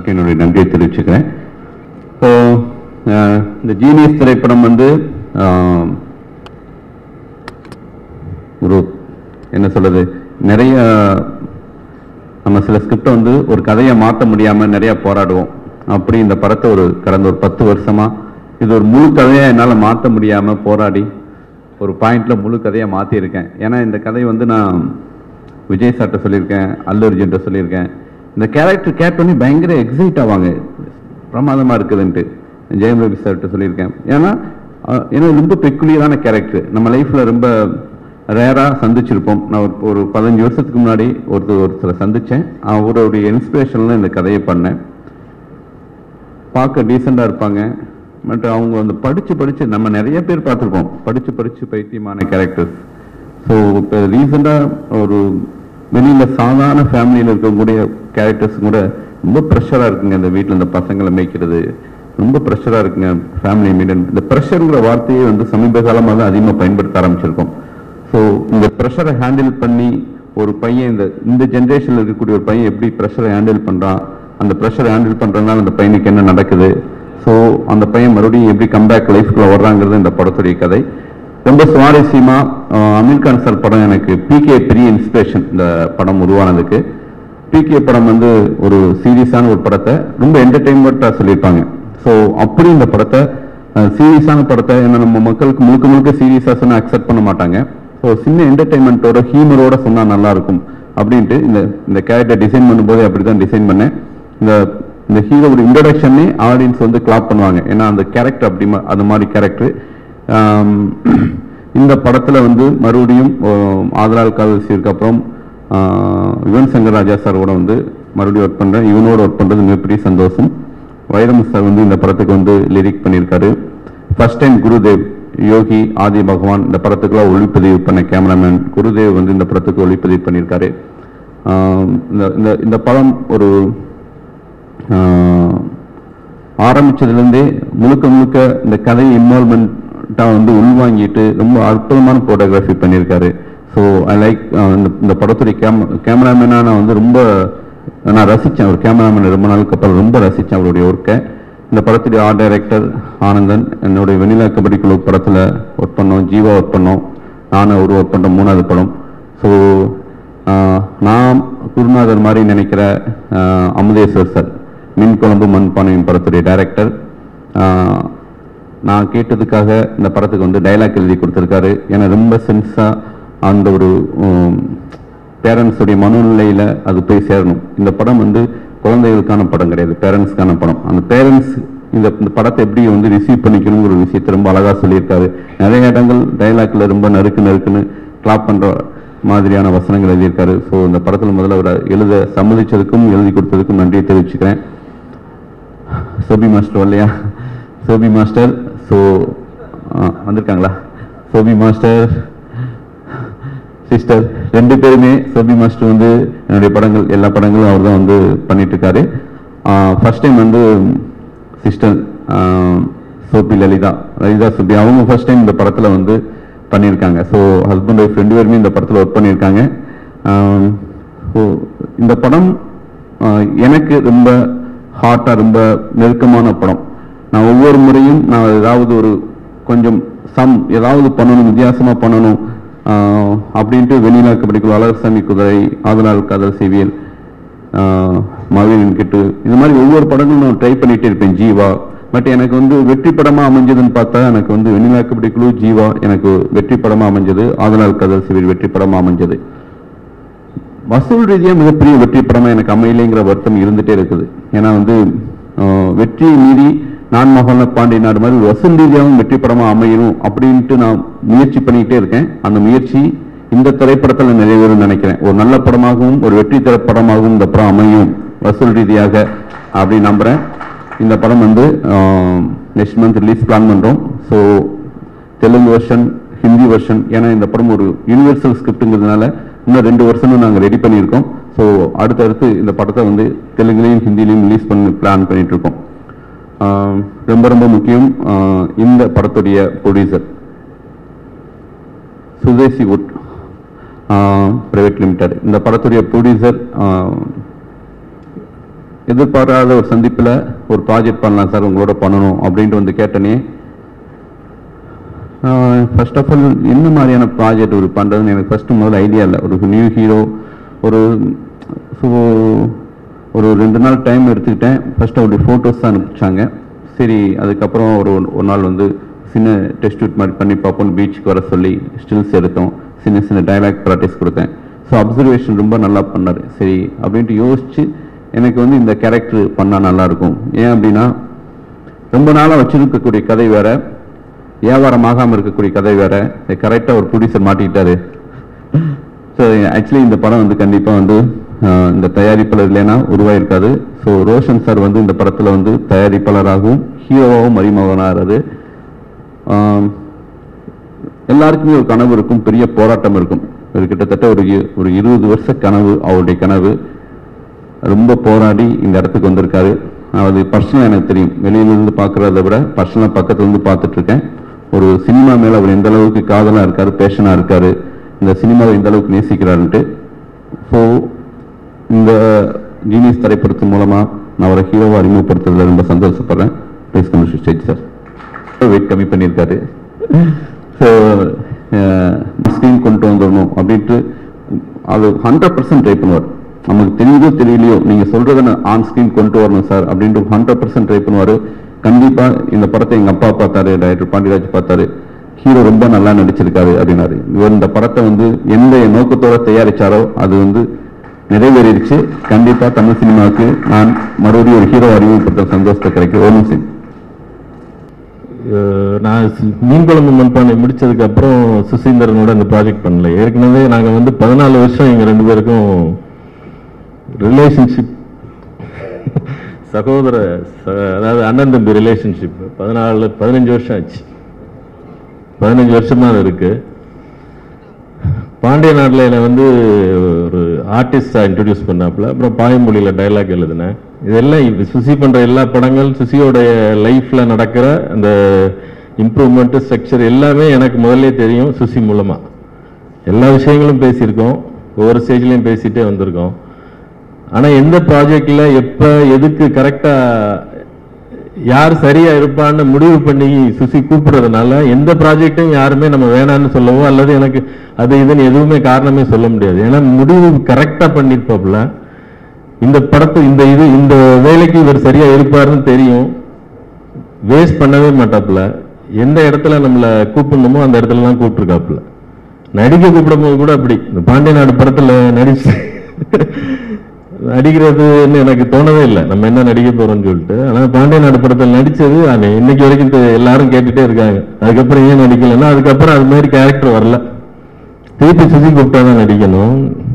எல்லாருக்கும் என்னுடைய நன்றியை தெரிவிச்சுக்கிறேன் இப்போ அஹ், இந்த ஜீனியஸ் திரைப்படம் வந்து ஆஹ், ஒரு என்ன சொல்றது நிறைய நம்ம சில ஸ்கிரிப்டை வந்து ஒரு கதையை மாற்ற முடியாம நிறைய போராடுவோம் அப்படி இந்த படத்தை ஒரு கடந்த ஒரு பத்து வருஷமா இது ஒரு முழு கதையை என்னால் மாற்ற முடியாம போராடி ஒரு பாயிண்ட்ல முழு கதையை மாற்றிருக்கேன் ஏன்னா இந்த கதை வந்து நான் விஜய் சார்ட்ட சொல்லியிருக்கேன் அல்லு அர்ஜுன்ட்ட சொல்லியிருக்கேன் இந்த கேரக்டர் கேட்டோன்னே பயங்கர எக்ஸைட் ஆவாங்க பிரமாதமா இருக்குதுன்ட்டு ஜெயம் ரவி சார்ட்ட சொல்லியிருக்கேன் ஏன்னா அஹ், ஏன்னா இது ரொம்ப பெக்குலியரான கேரக்டர் நம்ம லைஃப்ல ரொம்ப ரேராக சந்திச்சிருப்போம் நான் ஒரு ஒரு பதினஞ்சு வருஷத்துக்கு முன்னாடி ஒருத்தர் ஒருத்தரை சந்திச்சேன் அவருடைய இன்ஸ்பிரேஷன்ல இந்த கதையை பண்ணேன் பார்க்க டீசெண்டாக இருப்பாங்க பட் அவங்க வந்து படிச்சு படிச்சு நம்ம நிறைய பேர் பார்த்துருப்போம் படிச்சு படிச்சு பைத்தியமான கேரக்டர்ஸ் ஸோ இப்போ ரீசெண்டாக ஒரு வெளியில சாதாரண ஃபேமிலியில் இருக்கக்கூடிய கேரக்டர்ஸ் கூட ரொம்ப ப்ரெஷராக இருக்குங்க இந்த வீட்டில் இந்த பசங்களை மேய்க்கிறது ரொம்ப ப்ரெஷராக இருக்குங்க ஃபேமிலி மீடன் இந்த ப்ரெஷருங்கிற வார்த்தையை வந்து சமீப காலமாக தான் அதிகமாக பயன்படுத்த ஆரம்பிச்சிருக்கோம் ஸோ இந்த ப்ரெஷரை ஹேண்டில் பண்ணி ஒரு பையன் இந்த இந்த ஜென்ரேஷனில் இருக்கக்கூடிய ஒரு பையன் எப்படி ப்ரெஷரை ஹேண்டில் பண்ணுறான் அந்த ப்ரெஷரை ஹேண்டில் பண்ணுறதுனால அந்த பையனுக்கு என்ன நடக்குது ஸோ அந்த பையன் மறுபடியும் எப்படி கம்பேக் லைஃப்குள்ள வர்றாங்கிறது இந்த படத்துடைய கதை ரொம்ப சுவாரஸ்யமா அஹ், அமீர் கான் சார் படம் எனக்கு பிகே பெரிய இன்ஸ்பிரேஷன் இந்த படம் உருவானதுக்கு பிகே படம் வந்து ஒரு சீரியஸான ஒரு படத்தை ரொம்ப என்டர்டெயின்மெண்ட்டாக சொல்லியிருப்பாங்க ஸோ அப்படி இந்த படத்தை சீரியஸான படத்தை ஏன்னா நம்ம மக்களுக்கு முழுக்க முழுக்க சீரியஸாக சொன்னால் அக்செப்ட் பண்ண மாட்டாங்க ஸோ சின்ன என்டர்டெயின்மெண்ட்டோட ஹியூமரோட சொன்னால் நல்லா இருக்கும் அப்படின்ட்டு இந்த இந்த கேரக்டர் டிசைன் பண்ணும்போது அப்படி தான் டிசைன் பண்ணேன் இந்த இந்த ஹீரோட இன்ட்ரடக்ஷனே ஆடியன்ஸ் வந்து கிளாப் பண்ணுவாங்க ஏன்னா அந்த கேரக்டர் அப்படி மா- அந்த மாதிரி கேரக்டர் இந்த படத்துல வந்து மறுபடியும் ஆஹ், ஆதலால் காதல்சிற்கு அப்புறம் ஆஹ், யுவன் சங்கர் ராஜா சார் கூட வந்து மறுபடியும் ஒர்க் பண்றேன் இவனோட ஒர்க் பண்றது மிகப்பெரிய சந்தோஷம் வைரம் சார் வந்து இந்த படத்துக்கு வந்து லிரிக் பண்ணியிருக்காரு ஃபர்ஸ்ட் டைம் குருதேவ் யோகி ஆதி பகவான் இந்த படத்துக்குலாம் ஒளிப்பதிவு பண்ண கேமராமேன் குருதேவ் வந்து இந்த படத்துக்கு ஒளிப்பதிவு பண்ணியிருக்காரு ஆஹ், இந்த இந்த இந்த படம் ஒரு ஆஹ், ஆரம்பிச்சதுலேருந்தே முழுக்க முழுக்க இந்த கதை இன்வால்மெண்ட்டா வந்து உள்வாங்கிட்டு ரொம்ப அற்புதமான போட்டோகிராஃபி பண்ணியிருக்காரு ஸோ ஐ லைக் இந்த படத்துடைய கேம் கேமராமேனாக நான் வந்து ரொம்ப நான் ரசித்தேன் ஒரு கேமராமேன் ரொம்ப நாளுக்கு அப்புறம் ரொம்ப ரசித்தேன் அவருடைய ஒர்க்கை இந்த படத்துடைய ஆர்ட் டைரக்டர் ஆனந்தன் என்னுடைய வெண்ணிலா கபடி குழு படத்தில் ஒர்க் பண்ணோம் ஜீவா ஒர்க் பண்ணோம் நானும் ஒரு ஒர்க் பண்ண மூணாவது படம் ஸோ நான் குருநாதர் மாதிரி நினைக்கிற ஆஹ், அமுதேஸ்வர் சார் மின் குழம்பு மண்பானையின் படத்துடைய டைரக்டர் நான் கேட்டதுக்காக இந்த படத்துக்கு வந்து டைலாக் எழுதி கொடுத்துருக்காரு ஏன்னா ரொம்ப சென்ஸாக அந்த ஒரு பேரண்ட்ஸுடைய மனநிலையில் அது போய் சேரணும் இந்த படம் வந்து குழந்தைகளுக்கான படம் கிடையாது பேரண்ட்ஸ்க்கான படம் அந்த பேரண்ட்ஸ் இந்த இந்த படத்தை எப்படி வந்து ரிசீவ் பண்ணிக்கணுங்கிற ஒரு விஷயத்தை ரொம்ப அழகாக சொல்லியிருக்காரு நிறைய இடங்கள் டைலாக்ல ரொம்ப நறுக்கு நறுக்குன்னு கிளாப் பண்ணுற மாதிரியான வசனங்கள் எழுதியிருக்காரு ஸோ இந்த படத்தில் முதல்ல அவர் எழுத சம்மதிச்சதுக்கும் எழுதி கொடுத்ததுக்கும் நன்றியை தெரிவிச்சுக்கிறேன் சோபி மாஸ்டர் இல்லையா சோபி மாஸ்டர் ஸோ வந்திருக்காங்களா சோபி மாஸ்டர் சிஸ்டர் ரெண்டு பேருமே சோபி மாஸ்டர் வந்து என்னுடைய படங்கள் எல்லா படங்களும் அவர் தான் வந்து பண்ணிட்டு இருக்காரு ஃபர்ஸ்ட் டைம் வந்து சிஸ்டர் சோபி லலிதா லலிதா சோபி அவங்க ஃபர்ஸ்ட் டைம் இந்த படத்தில் வந்து பண்ணியிருக்காங்க ஸோ ஹஸ்பண்ட் ஒய்ஃப் ரெண்டு பேருமே இந்த படத்தில் ஒர்க் பண்ணியிருக்காங்க ஸோ இந்த படம் ஆஹ், எனக்கு ரொம்ப ஹார்ட்டாக ரொம்ப நெருக்கமான படம் நான் ஒவ்வொரு முறையும் நான் ஏதாவது ஒரு கொஞ்சம் சம் ஏதாவது பண்ணணும் வித்தியாசமா பண்ணணும் ஆஹ், அப்படின்ட்டு வெண்ணிலா கபடிக்குள் அழகர்சாமி குதிரை ஆதலால் காதல் சேவியல் மகிழின் கிட்டு இது மாதிரி ஒவ்வொரு படங்களும் நான் ட்ரை பண்ணிட்டே இருப்பேன் ஜீவா பட் எனக்கு வந்து வெற்றி படமா அமைஞ்சதுன்னு பார்த்தா எனக்கு வந்து வெண்ணிலா கபடி குழு ஜீவா எனக்கு வெற்றி படமா அமைஞ்சது ஆதலால் காதல் சேவியல் வெற்றி படமா அமைஞ்சது வசூல் ரீதியா மிகப்பெரிய வெற்றி படமா எனக்கு அமையலைங்கிற வருத்தம் இருந்துட்டே இருக்குது ஏன்னா வந்து ஆஹ், வெற்றி மீறி நான் மகன பாண்டிய நாடு மாதிரி ஒரு வசூல் ரீதியாகவும் வெற்றி படமா அமையணும் அப்படின்ட்டு நான் முயற்சி பண்ணிக்கிட்டே இருக்கேன் அந்த முயற்சி இந்த திரைப்படத்துல நிறைவேறும் நினைக்கிறேன் ஒரு நல்ல படமாகவும் ஒரு வெற்றி திரைப்படமாகவும் இந்த படம் அமையும் வசூல் ரீதியாக அப்படின்னு நம்புறேன் இந்த படம் வந்து நெக்ஸ்ட் மந்த் ரிலீஸ் பிளான் பண்றோம் so Telugu version Hindi version ஏன்னா இந்த படம் ஒரு யூனிவர்சல் ஸ்கிரிப்ட்ங்கிறதுனால இன்னும் ரெண்டு வருஷமும் நாங்கள் ரெடி பண்ணியிருக்கோம் ஸோ அடுத்தடுத்து இந்த படத்தை வந்து தெலுங்குலையும் ஹிந்திலையும் ரிலீஸ் பண்ணி பிளான் பண்ணிட்டு இருக்கோம் ஆஹ் ரொம்ப ரொம்ப முக்கியம் ஆஹ் இந்த படத்துடைய producer Swadeshi Wood Private Limited இந்த படத்துடைய ப்ரொடியூசர் எதிர்பாராத ஒரு சந்திப்பில் ஒரு ப்ராஜெக்ட் பண்ணலாம் சார் உங்களோட பண்ணணும் அப்படின்ட்டு வந்து கேட்டனே ஃபர்ஸ்ட் ஆஃப் ஆல் என்ன மாதிரியான ப்ராஜெக்ட் ஒரு பண்ணுறதுன்னு எனக்கு ஃபர்ஸ்ட் முதல்ல ஐடியா இல்லை ஒரு நியூ ஹீரோ ஒரு ஸோ ஒரு ரெண்டு நாள் டைம் எடுத்துக்கிட்டேன் ஃபர்ஸ்ட் அவருடைய ஃபோட்டோஸ் தான் அனுப்பிச்சாங்க சரி அதுக்கப்புறம் ஒரு ஒரு நாள் வந்து சின்ன டெஸ்ட் ஷூட் மாதிரி பண்ணி பார்ப்போம் பீச்சுக்கு வர சொல்லி ஸ்டில்ஸ் எடுத்தோம் சின்ன சின்ன டைலாக் ப்ராக்டிஸ் கொடுத்தேன் ஸோ அப்சர்வேஷன் ரொம்ப நல்லா பண்ணார் சரி அப்படின்ட்டு யோசிச்சு எனக்கு வந்து இந்த கேரக்டர் பண்ணால் நல்லாயிருக்கும் ஏன் அப்படின்னா ரொம்ப நாளாக வச்சிருக்கக்கூடிய கதை வேற வியாபாரம் ஆகாமல் இருக்கக்கூடிய கதை வேற கரெக்டாக ஒரு ப்ரொடியூசர் மாட்டிக்கிட்டாரு ஸோ ஆக்சுவலி இந்த படம் வந்து கண்டிப்பாக வந்து அஹ், இந்த தயாரிப்பாளர் இல்லைன்னா உருவாயிருக்காது ஸோ ரோஷன் சார் வந்து இந்த படத்தில் வந்து தயாரிப்பாளராகவும் ஹீரோவாகவும் அறிமுகமாகிறாரு எல்லாருக்குமே ஒரு கனவு இருக்கும் பெரிய போராட்டம் இருக்கும் ஒரு கிட்டத்தட்ட ஒரு இ- ஒரு இருபது வருஷ கனவு அவருடைய கனவு ரொம்ப போராடி இந்த இடத்துக்கு வந்திருக்காரு அது பர்சனலாக எனக்கு தெரியும் வெளியிலிருந்து பார்க்கறத விட பர்சனலாக பக்கத்துல இருந்து பார்த்துட்டு இருக்கேன் ஒரு சினிமா மேல அவர் எந்த அளவுக்கு காதலா இருக்காரு பேஷனா இருக்காரு இந்த சினிமாவை எந்த அளவுக்கு நேசிக்கிறாருன்ட்டு ஸோ இந்த ஜீனியஸ் திரைப்படத்தின் மூலமா நான் அவரை ஹீரோவை அறிமுகப்படுத்துறதுல ரொம்ப சந்தோஷப்படுறேன் please come stage sir weight கம்மி பண்ணியிருக்காரு ஸோ ஸ்க்ரீன் கொண்டு வந்துடணும் அப்படின்ட்டு அது ஹண்ட்ரட் பர்சன்ட் ட்ரை பண்ணுவார் நமக்கு தெரியுதோ தெரியலையோ நீங்க சொல்றதை நான் ஆன் ஸ்க்ரீன் கொண்டு வரணும் சார் அப்படின்ட்டு ஹண்ட்ரட் பர்சன்ட் ட்ரை பண்ணுவாரு கண்டிப்பா இந்த படத்தை எங்க அப்பா பார்த்தாரு டைரக்டர் பாண்டியராஜ் பார்த்தாரு ஹீரோ ரொம்ப நல்லா நடிச்சிருக்காரு அப்படின்னாரு இவர் இந்த படத்தை வந்து எந்த நோக்கத்தோட தயாரிச்சாரோ அது வந்து நிறைவேறிடுச்சு கண்டிப்பா தமிழ் சினிமாவுக்கு நான் மறுபடியும் ஒரு ஹீரோ அறிமுகப்படுத்த சந்தோஷத்தை கிடைக்கும் ஓம் சிங் அஹ் நான் சி- மீன் குழம்பு மண்பானை முடிச்சதுக்கு அப்புறம் சுசீந்திரனோட இந்த ப்ராஜெக்ட் பண்ணல ஏற்கனவே நாங்க வந்து பதினாலு வருஷம் எங்க ரெண்டு பேருக்கும் ரிலேஷன்ஷிப் சகோதர ச- அதாவது அண்ணன் தம்பி ரிலேஷன்ஷிப் பதினாலு பதினஞ்சு வருஷம் ஆச்சு பதினஞ்சு வருஷமா அது இருக்கு பாண்டிய நாட்டில் என்னை வந்து ஒரு ஆர்டிஸ்டா இன்ட்ரடியூஸ் பண்ணாப்புல அப்புறம் பாயமொழியில் டைலாக் எழுதினேன் இதெல்லாம் இப்ப சுசி பண்ற எல்லா படங்கள் சுசியோடைய லைஃப்ல நடக்கிற அந்த இம்ப்ரூவ்மெண்ட் ஸ்ட்ரக்சர் எல்லாமே எனக்கு முதல்ல தெரியும் சுசி மூலமா எல்லா விஷயங்களும் பேசியிருக்கோம் ஒவ்வொரு ஸ்டேஜ்லையும் பேசிட்டே வந்திருக்கோம் ஆனா எந்த ப்ராஜெக்ட்ல எப்ப எதுக்கு கரெக்டா யார் சரியா இருப்பான்னு முடிவு பண்ணி சுசி கூப்பிடுறதுனால எந்த ப்ராஜெக்ட்டும் யாருமே நம்ம வேணாம்னு சொல்லவோ அல்லது எனக்கு அது இதுன்னு எதுவுமே காரணமே சொல்ல முடியாது ஏன்னா முடிவு கரெக்டா பண்ணிருப்பாப்புல இந்த படத்தை இந்த இது இந்த வேலைக்கு இவர் சரியா இருப்பாருன்னு தெரியும் வேஸ்ட் பண்ணவே மாட்டாப்புல எந்த இடத்துல நம்மளை கூப்பிடணுமோ அந்த இடத்துல தான் கூப்பிட்டுருக்காப்புல நடிக்க கூப்பிடும் போது கூட அப்படி இந்த பாண்டிய நாடு படத்துல நடிச்சு நடிக்கிறதுன்னு எனக்கு தோணவே இல்லை நம்ம என்ன நடிக்க போறோம்னு சொல்லிட்டு ஆனா பாண்டிய நாடு படத்தில் நடிச்சது அது இன்னைக்கு வரைக்கும் தெ- எல்லாரும் கேட்டுட்டே இருக்காங்க அதுக்கப்புறம் ஏன் நடிக்கலைன்னா அதுக்கப்புறம் அது மாதிரி கேரக்டர் வரல திருப்பி சுசி கூப்பிட்டா தான் நடிக்கணும்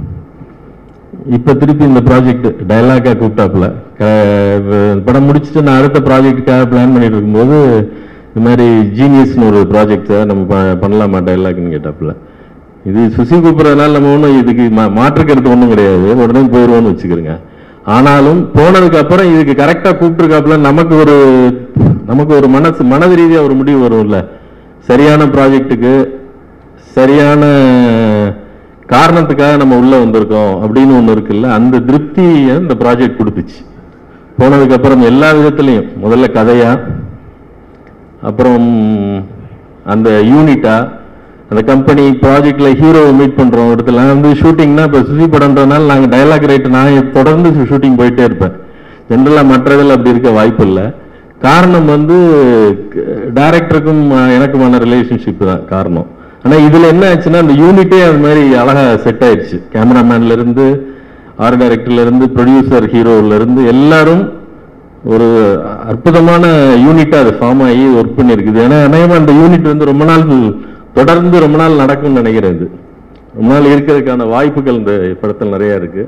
இப்ப திருப்பி இந்த ப்ராஜெக்ட் டைலாக்கா கூப்பிட்டாப்புல க- படம் முடிச்சுட்டு நான் அடுத்த ப்ராஜெக்டுக்காக பிளான் பண்ணிட்டு இருக்கும்போது இந்த மாதிரி ஜீனியஸ்னு ஒரு ப்ராஜெக்ட் நம்ம ப- பண்ணலாமா டைலாக்னு கேட்டாப்புல இது சுசி கூப்பிடுறதுனால நம்ம ஒன்றும் இதுக்கு மா- மாற்று கருத்து ஒன்றும் கிடையாது உடனே போயிடுவோம்னு வச்சுக்கிறோங்க ஆனாலும் போனதுக்கு அப்புறம் இதுக்கு கரெக்டா கூப்பிட்டுருக்காப்புல நமக்கு ஒரு நமக்கு ஒரு மனசு மனது ரீதியா ஒரு முடிவு வரும்ல சரியான ப்ராஜெக்ட்டுக்கு சரியான காரணத்துக்காக நம்ம உள்ள வந்திருக்கோம் அப்படின்னு ஒண்ணு இருக்குல்ல அந்த திருப்தியை இந்த ப்ராஜெக்ட் கொடுத்துச்சு போனதுக்கு அப்புறம் எல்லா விதத்திலையும் முதல்ல கதையா அப்புறம் அந்த யூனிட்டா அந்த கம்பெனி ப்ராஜெக்ட்ல ஹீரோவை மீட் பண்றோம் இடத்துல வந்து ஷூட்டிங்னா இப்போ சுசி படம்ன்றதுனால நாங்க டயலாக் ரைட் நான் தொடர்ந்து ஷூட்டிங் போயிட்டே இருப்பேன் ஜென்ரலா மற்ற இதில் அப்படி இருக்க வாய்ப்பு இல்லை காரணம் வந்து டைரக்டருக்கும் எனக்குமான ரிலேஷன்ஷிப் தான் காரணம் ஆனா இதுல என்ன ஆச்சுன்னா அந்த யூனிட்டே அது மாதிரி அழகா செட் ஆயிடுச்சு கேமராமேன்ல இருந்து ஆர்ட் டைரக்டர்ல இருந்து ப்ரொடியூசர் ஹீரோல இருந்து எல்லாரும் ஒரு அற்புதமான யூனிட்டா அது ஃபார்ம் ஆகி ஒர்க் பண்ணியிருக்குது ஏன்னா அநேகமா அந்த யூனிட் வந்து ரொம்ப நாள் தொடர்ந்து ரொம்ப நாள் நடக்கும்னு நினைக்கிறேன் இது ரொம்ப நாள் இருக்கிறதுக்கான வாய்ப்புகள் இந்த படத்தில் நிறைய இருக்கு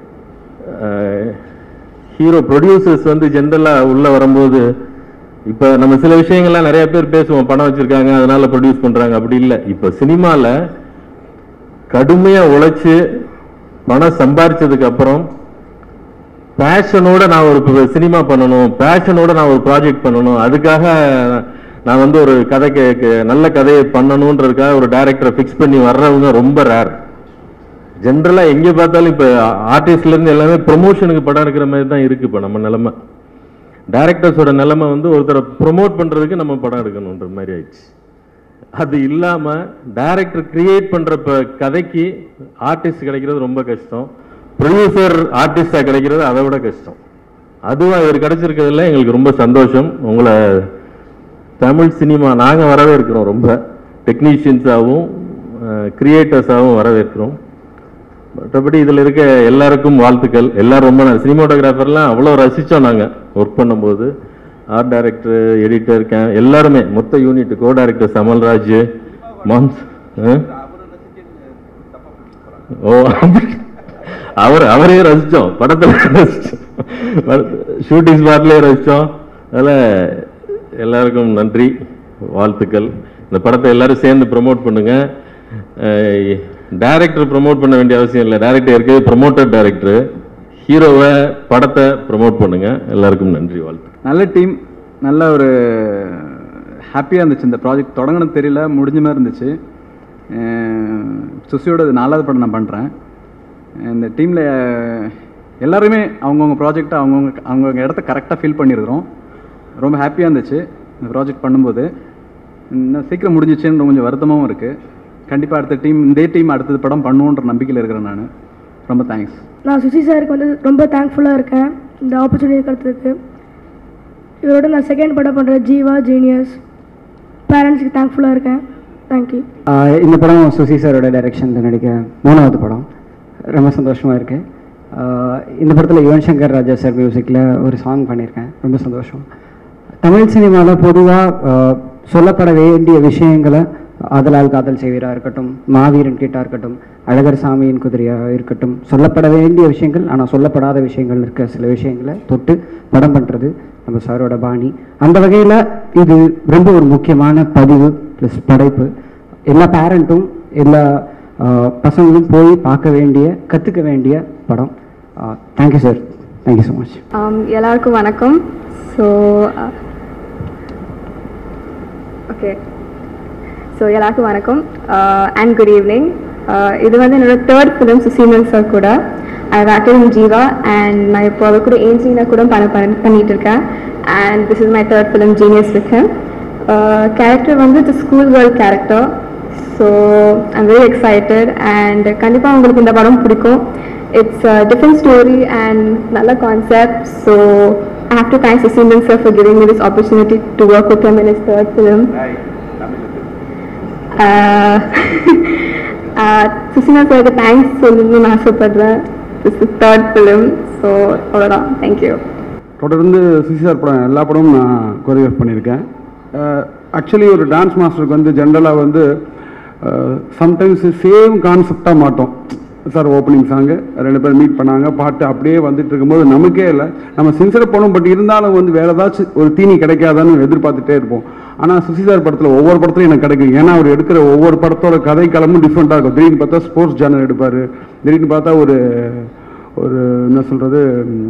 ஹீரோ ப்ரொடியூசர்ஸ் வந்து ஜென்ரலா உள்ள வரும்போது இப்ப நம்ம சில விஷயங்கள்லாம் நிறைய பேர் பேசுவோம் பணம் வச்சிருக்காங்க அதனால ப்ரொடியூஸ் பண்றாங்க அப்படி இல்லை இப்ப சினிமால கடுமையா உழைச்சு பணம் சம்பாரிச்சதுக்கு அப்புறம் பேஷனோட நான் ஒரு சினிமா பண்ணணும் பேஷனோட நான் ஒரு ப்ராஜெக்ட் பண்ணணும் அதுக்காக நான் வந்து ஒரு கதை கே- கே- நல்ல கதையை பண்ணணுன்றதுக்காக ஒரு டைரக்டரை ஃபிக்ஸ் பண்ணி வர்றவங்க ரொம்ப ரேர் ஜென்ரலாக எங்கே பார்த்தாலும் இப்போ ஆர்டிஸ்ட்லேருந்து எல்லாமே ப்ரொமோஷனுக்கு படம் எடுக்கிற மாதிரி தான் இருக்குது இப்போ நம்ம நிலமை டேரக்டர்ஸோட நிலைமை வந்து ஒருத்தரை ப்ரொமோட் பண்ணுறதுக்கு நம்ம படம் எடுக்கணுன்ற மாதிரி ஆயிடுச்சு அது இல்லாமல் டைரக்டர் கிரியேட் பண்ணுற கதைக்கு ஆர்டிஸ்ட் கிடைக்கிறது ரொம்ப கஷ்டம் ப்ரொடியூசர் ஆர்டிஸ்டாக கிடைக்கிறது அதை விட கஷ்டம் அதுவும் இவர் கிடைச்சிருக்கிறதுல எங்களுக்கு ரொம்ப சந்தோஷம் உங்களை தமிழ் சினிமா நாங்கள் வரவேற்கிறோம் ரொம்ப டெக்னீஷியன்ஸாகவும் கிரியேட்டர்ஸாகவும் வரவேற்கிறோம் மற்றபடி இதில் இருக்க எல்லாருக்கும் வாழ்த்துக்கள் எல்லாரும் ரொம்ப சினிமாட்டோகிராஃபர்லாம் அவ்வளோ ரசித்தோம் நாங்கள் ஒர்க் பண்ணும்போது ஆர்ட் டைரக்டர் எடிட்டர் கே எல்லாருமே மொத்த யூனிட் கோ டைரக்டர் சமல்ராஜ் மாம்ஸ் ஆ? ஓ அப்படி- அவர் அவரே ரசித்தோம் படத்தில் ரசித்தோம் ஷூட்டிங் ஸ்பாட்லேயே ரசித்தோம் அதில் எல்லாருக்கும் நன்றி வாழ்த்துக்கள் இந்த படத்தை எல்லாரும் சேர்ந்து ப்ரமோட் பண்ணுங்க டைரக்டர் ப்ரமோட் பண்ண வேண்டிய அவசியம் இல்லை டைரக்டர் இருக்கவே ப்ரமோட்டர் டைரக்டர் ஹீரோவை படத்தை ப்ரமோட் பண்ணுங்க எல்லாருக்கும் நன்றி வாழ்த்து நல்ல டீம் நல்ல ஒரு ஹாப்பியாக இருந்துச்சு இந்த ப்ராஜெக்ட் தொடங்கினது தெரியல முடிஞ்ச மாதிரி இருந்துச்சு அஹ் சுசியோட இது நாலாவது படம் நான் பண்ணுறேன் இந்த டீமில் எல்லாருமே அவங்கவுங்க ப்ராஜெக்டை அவங்கவுங்க அவங்கவுங்க இடத்த கரெக்டாக ஃபில் பண்ணியிருக்கிறோம் ரொம்ப ஹாப்பியாக இருந்துச்சு இந்த ப்ராஜெக்ட் பண்ணும்போது இன்னும் சீக்கிரம் முடிஞ்சிச்சுன்னு கொஞ்சம் வருத்தமாகவும் இருக்குது கண்டிப்பாக அடுத்த டீம் இந்த டீம் அடுத்தது படம் பண்ணுவோன்ற நம்பிக்கையில் இருக்கிறேன் நான் ரொம்ப தேங்க்ஸ் நான் சுசி சாருக்கு வந்து ரொம்ப தேங்க்ஃபுல்லாக இருக்கேன் இந்த ஆப்பர்ச்சுனிட்டி கிடைச்சதுக்கு இவரோட நான் செகண்ட் படம் பண்ணுறேன் ஜீவா ஜீனியஸ் பேரண்ட்ஸுக்கு தேங்க்ஃபுல்லாக இருக்கேன் தேங்க்யூ ஆஹ் இந்த படம் சுசி சாரோட டைரக்ஷனில் நடிக்க மூணாவது படம் ரொம்ப சந்தோஷமாக இருக்குது இந்த படத்தில் யுவன் சங்கர் ராஜா சார் மியூசிக்கில் ஒரு சாங் பண்ணியிருக்கேன் ரொம்ப சந்தோஷம் தமிழ் சினிமாவில் பொதுவாக சொல்லப்பட வேண்டிய விஷயங்களை ஆதலால் காதல் செய்வீராக இருக்கட்டும் மாவீரன் கிட்டா இருக்கட்டும் அழகர் சாமியின் குதிரையாக இருக்கட்டும் சொல்லப்பட வேண்டிய விஷயங்கள் ஆனால் சொல்லப்படாத விஷயங்கள் இருக்க சில விஷயங்களை தொட்டு படம் பண்ணுறது நம்ம சாரோட பாணி அந்த வகையில் இது ரொம்ப ஒரு முக்கியமான பதிவு ப்ளஸ் படைப்பு எல்லா பேரண்ட்டும் எல்லா ஆஹ், பசங்களும் போய் பார்க்க வேண்டிய கற்றுக்க வேண்டிய படம் thank you sir thank you so much Um, எல்லாருக்கும் வணக்கம் ஸோ ஓகே ஸோ எல்லாருக்கும் வணக்கம் அண்ட் குட் ஈவினிங் இது வந்து என்னோட தேர்ட் ஃபிலிம் சுசீமன் சார் கூட I actor in Jeeva and நான் இப்போ அவர் கூட ஏன்ஜினா கூட பண்ண பண்ண- பண்ணிட்டு இருக்கேன் and this is my third film genius with him character வந்து the school girl character so I'm very excited and கண்டிப்பாக உங்களுக்கு இந்த படம் பிடிக்கும் இட்ஸ் டிஃப்ரெண்ட் ஸ்டோரி அண்ட் நல்ல concept so I have to thanks Simeon sir for giving me this opportunity to work with him in his third film. சுசினா சாருக்கு thanks சொல்லணும்னு ஆசைப்படுறேன் this is third film so அவ்வளோதான் thank you தொடர்ந்து Susi sir படம் எல்லா படமும் நான் கொரியோகிராஃப் பண்ணியிருக்கேன் ஆக்சுவலி ஒரு டான்ஸ் மாஸ்டருக்கு வந்து ஜென்ரலாக வந்து சம்டைம்ஸ் சேம் கான்செப்டாக மாட்டோம் சார் ஓப்பனிங் சாங்கு ரெண்டு பேரும் மீட் பண்ணாங்க பாட்டு அப்படியே வந்துட்டு இருக்கும்போது நமக்கே இல்லை நம்ம சின்சியர் போனோம் பட் இருந்தாலும் வந்து வேற ஏதாச்சும் ஒரு தீனி கிடைக்காதான்னு எதிர்பார்த்துட்டே இருப்போம் ஆனால் சுசி சார் படத்தில் ஒவ்வொரு படத்துலையும் எனக்கு கிடைக்கும் ஏன்னா அவர் எடுக்கிற ஒவ்வொரு படத்தோட கதை களமும் டிஃப்ரெண்ட்டாக இருக்கும் திடீர்னு பார்த்தா ஸ்போர்ட்ஸ் ஜானர் எடுப்பார் திடீர்னு பார்த்தா ஒரு ஒரு என்ன சொல்கிறது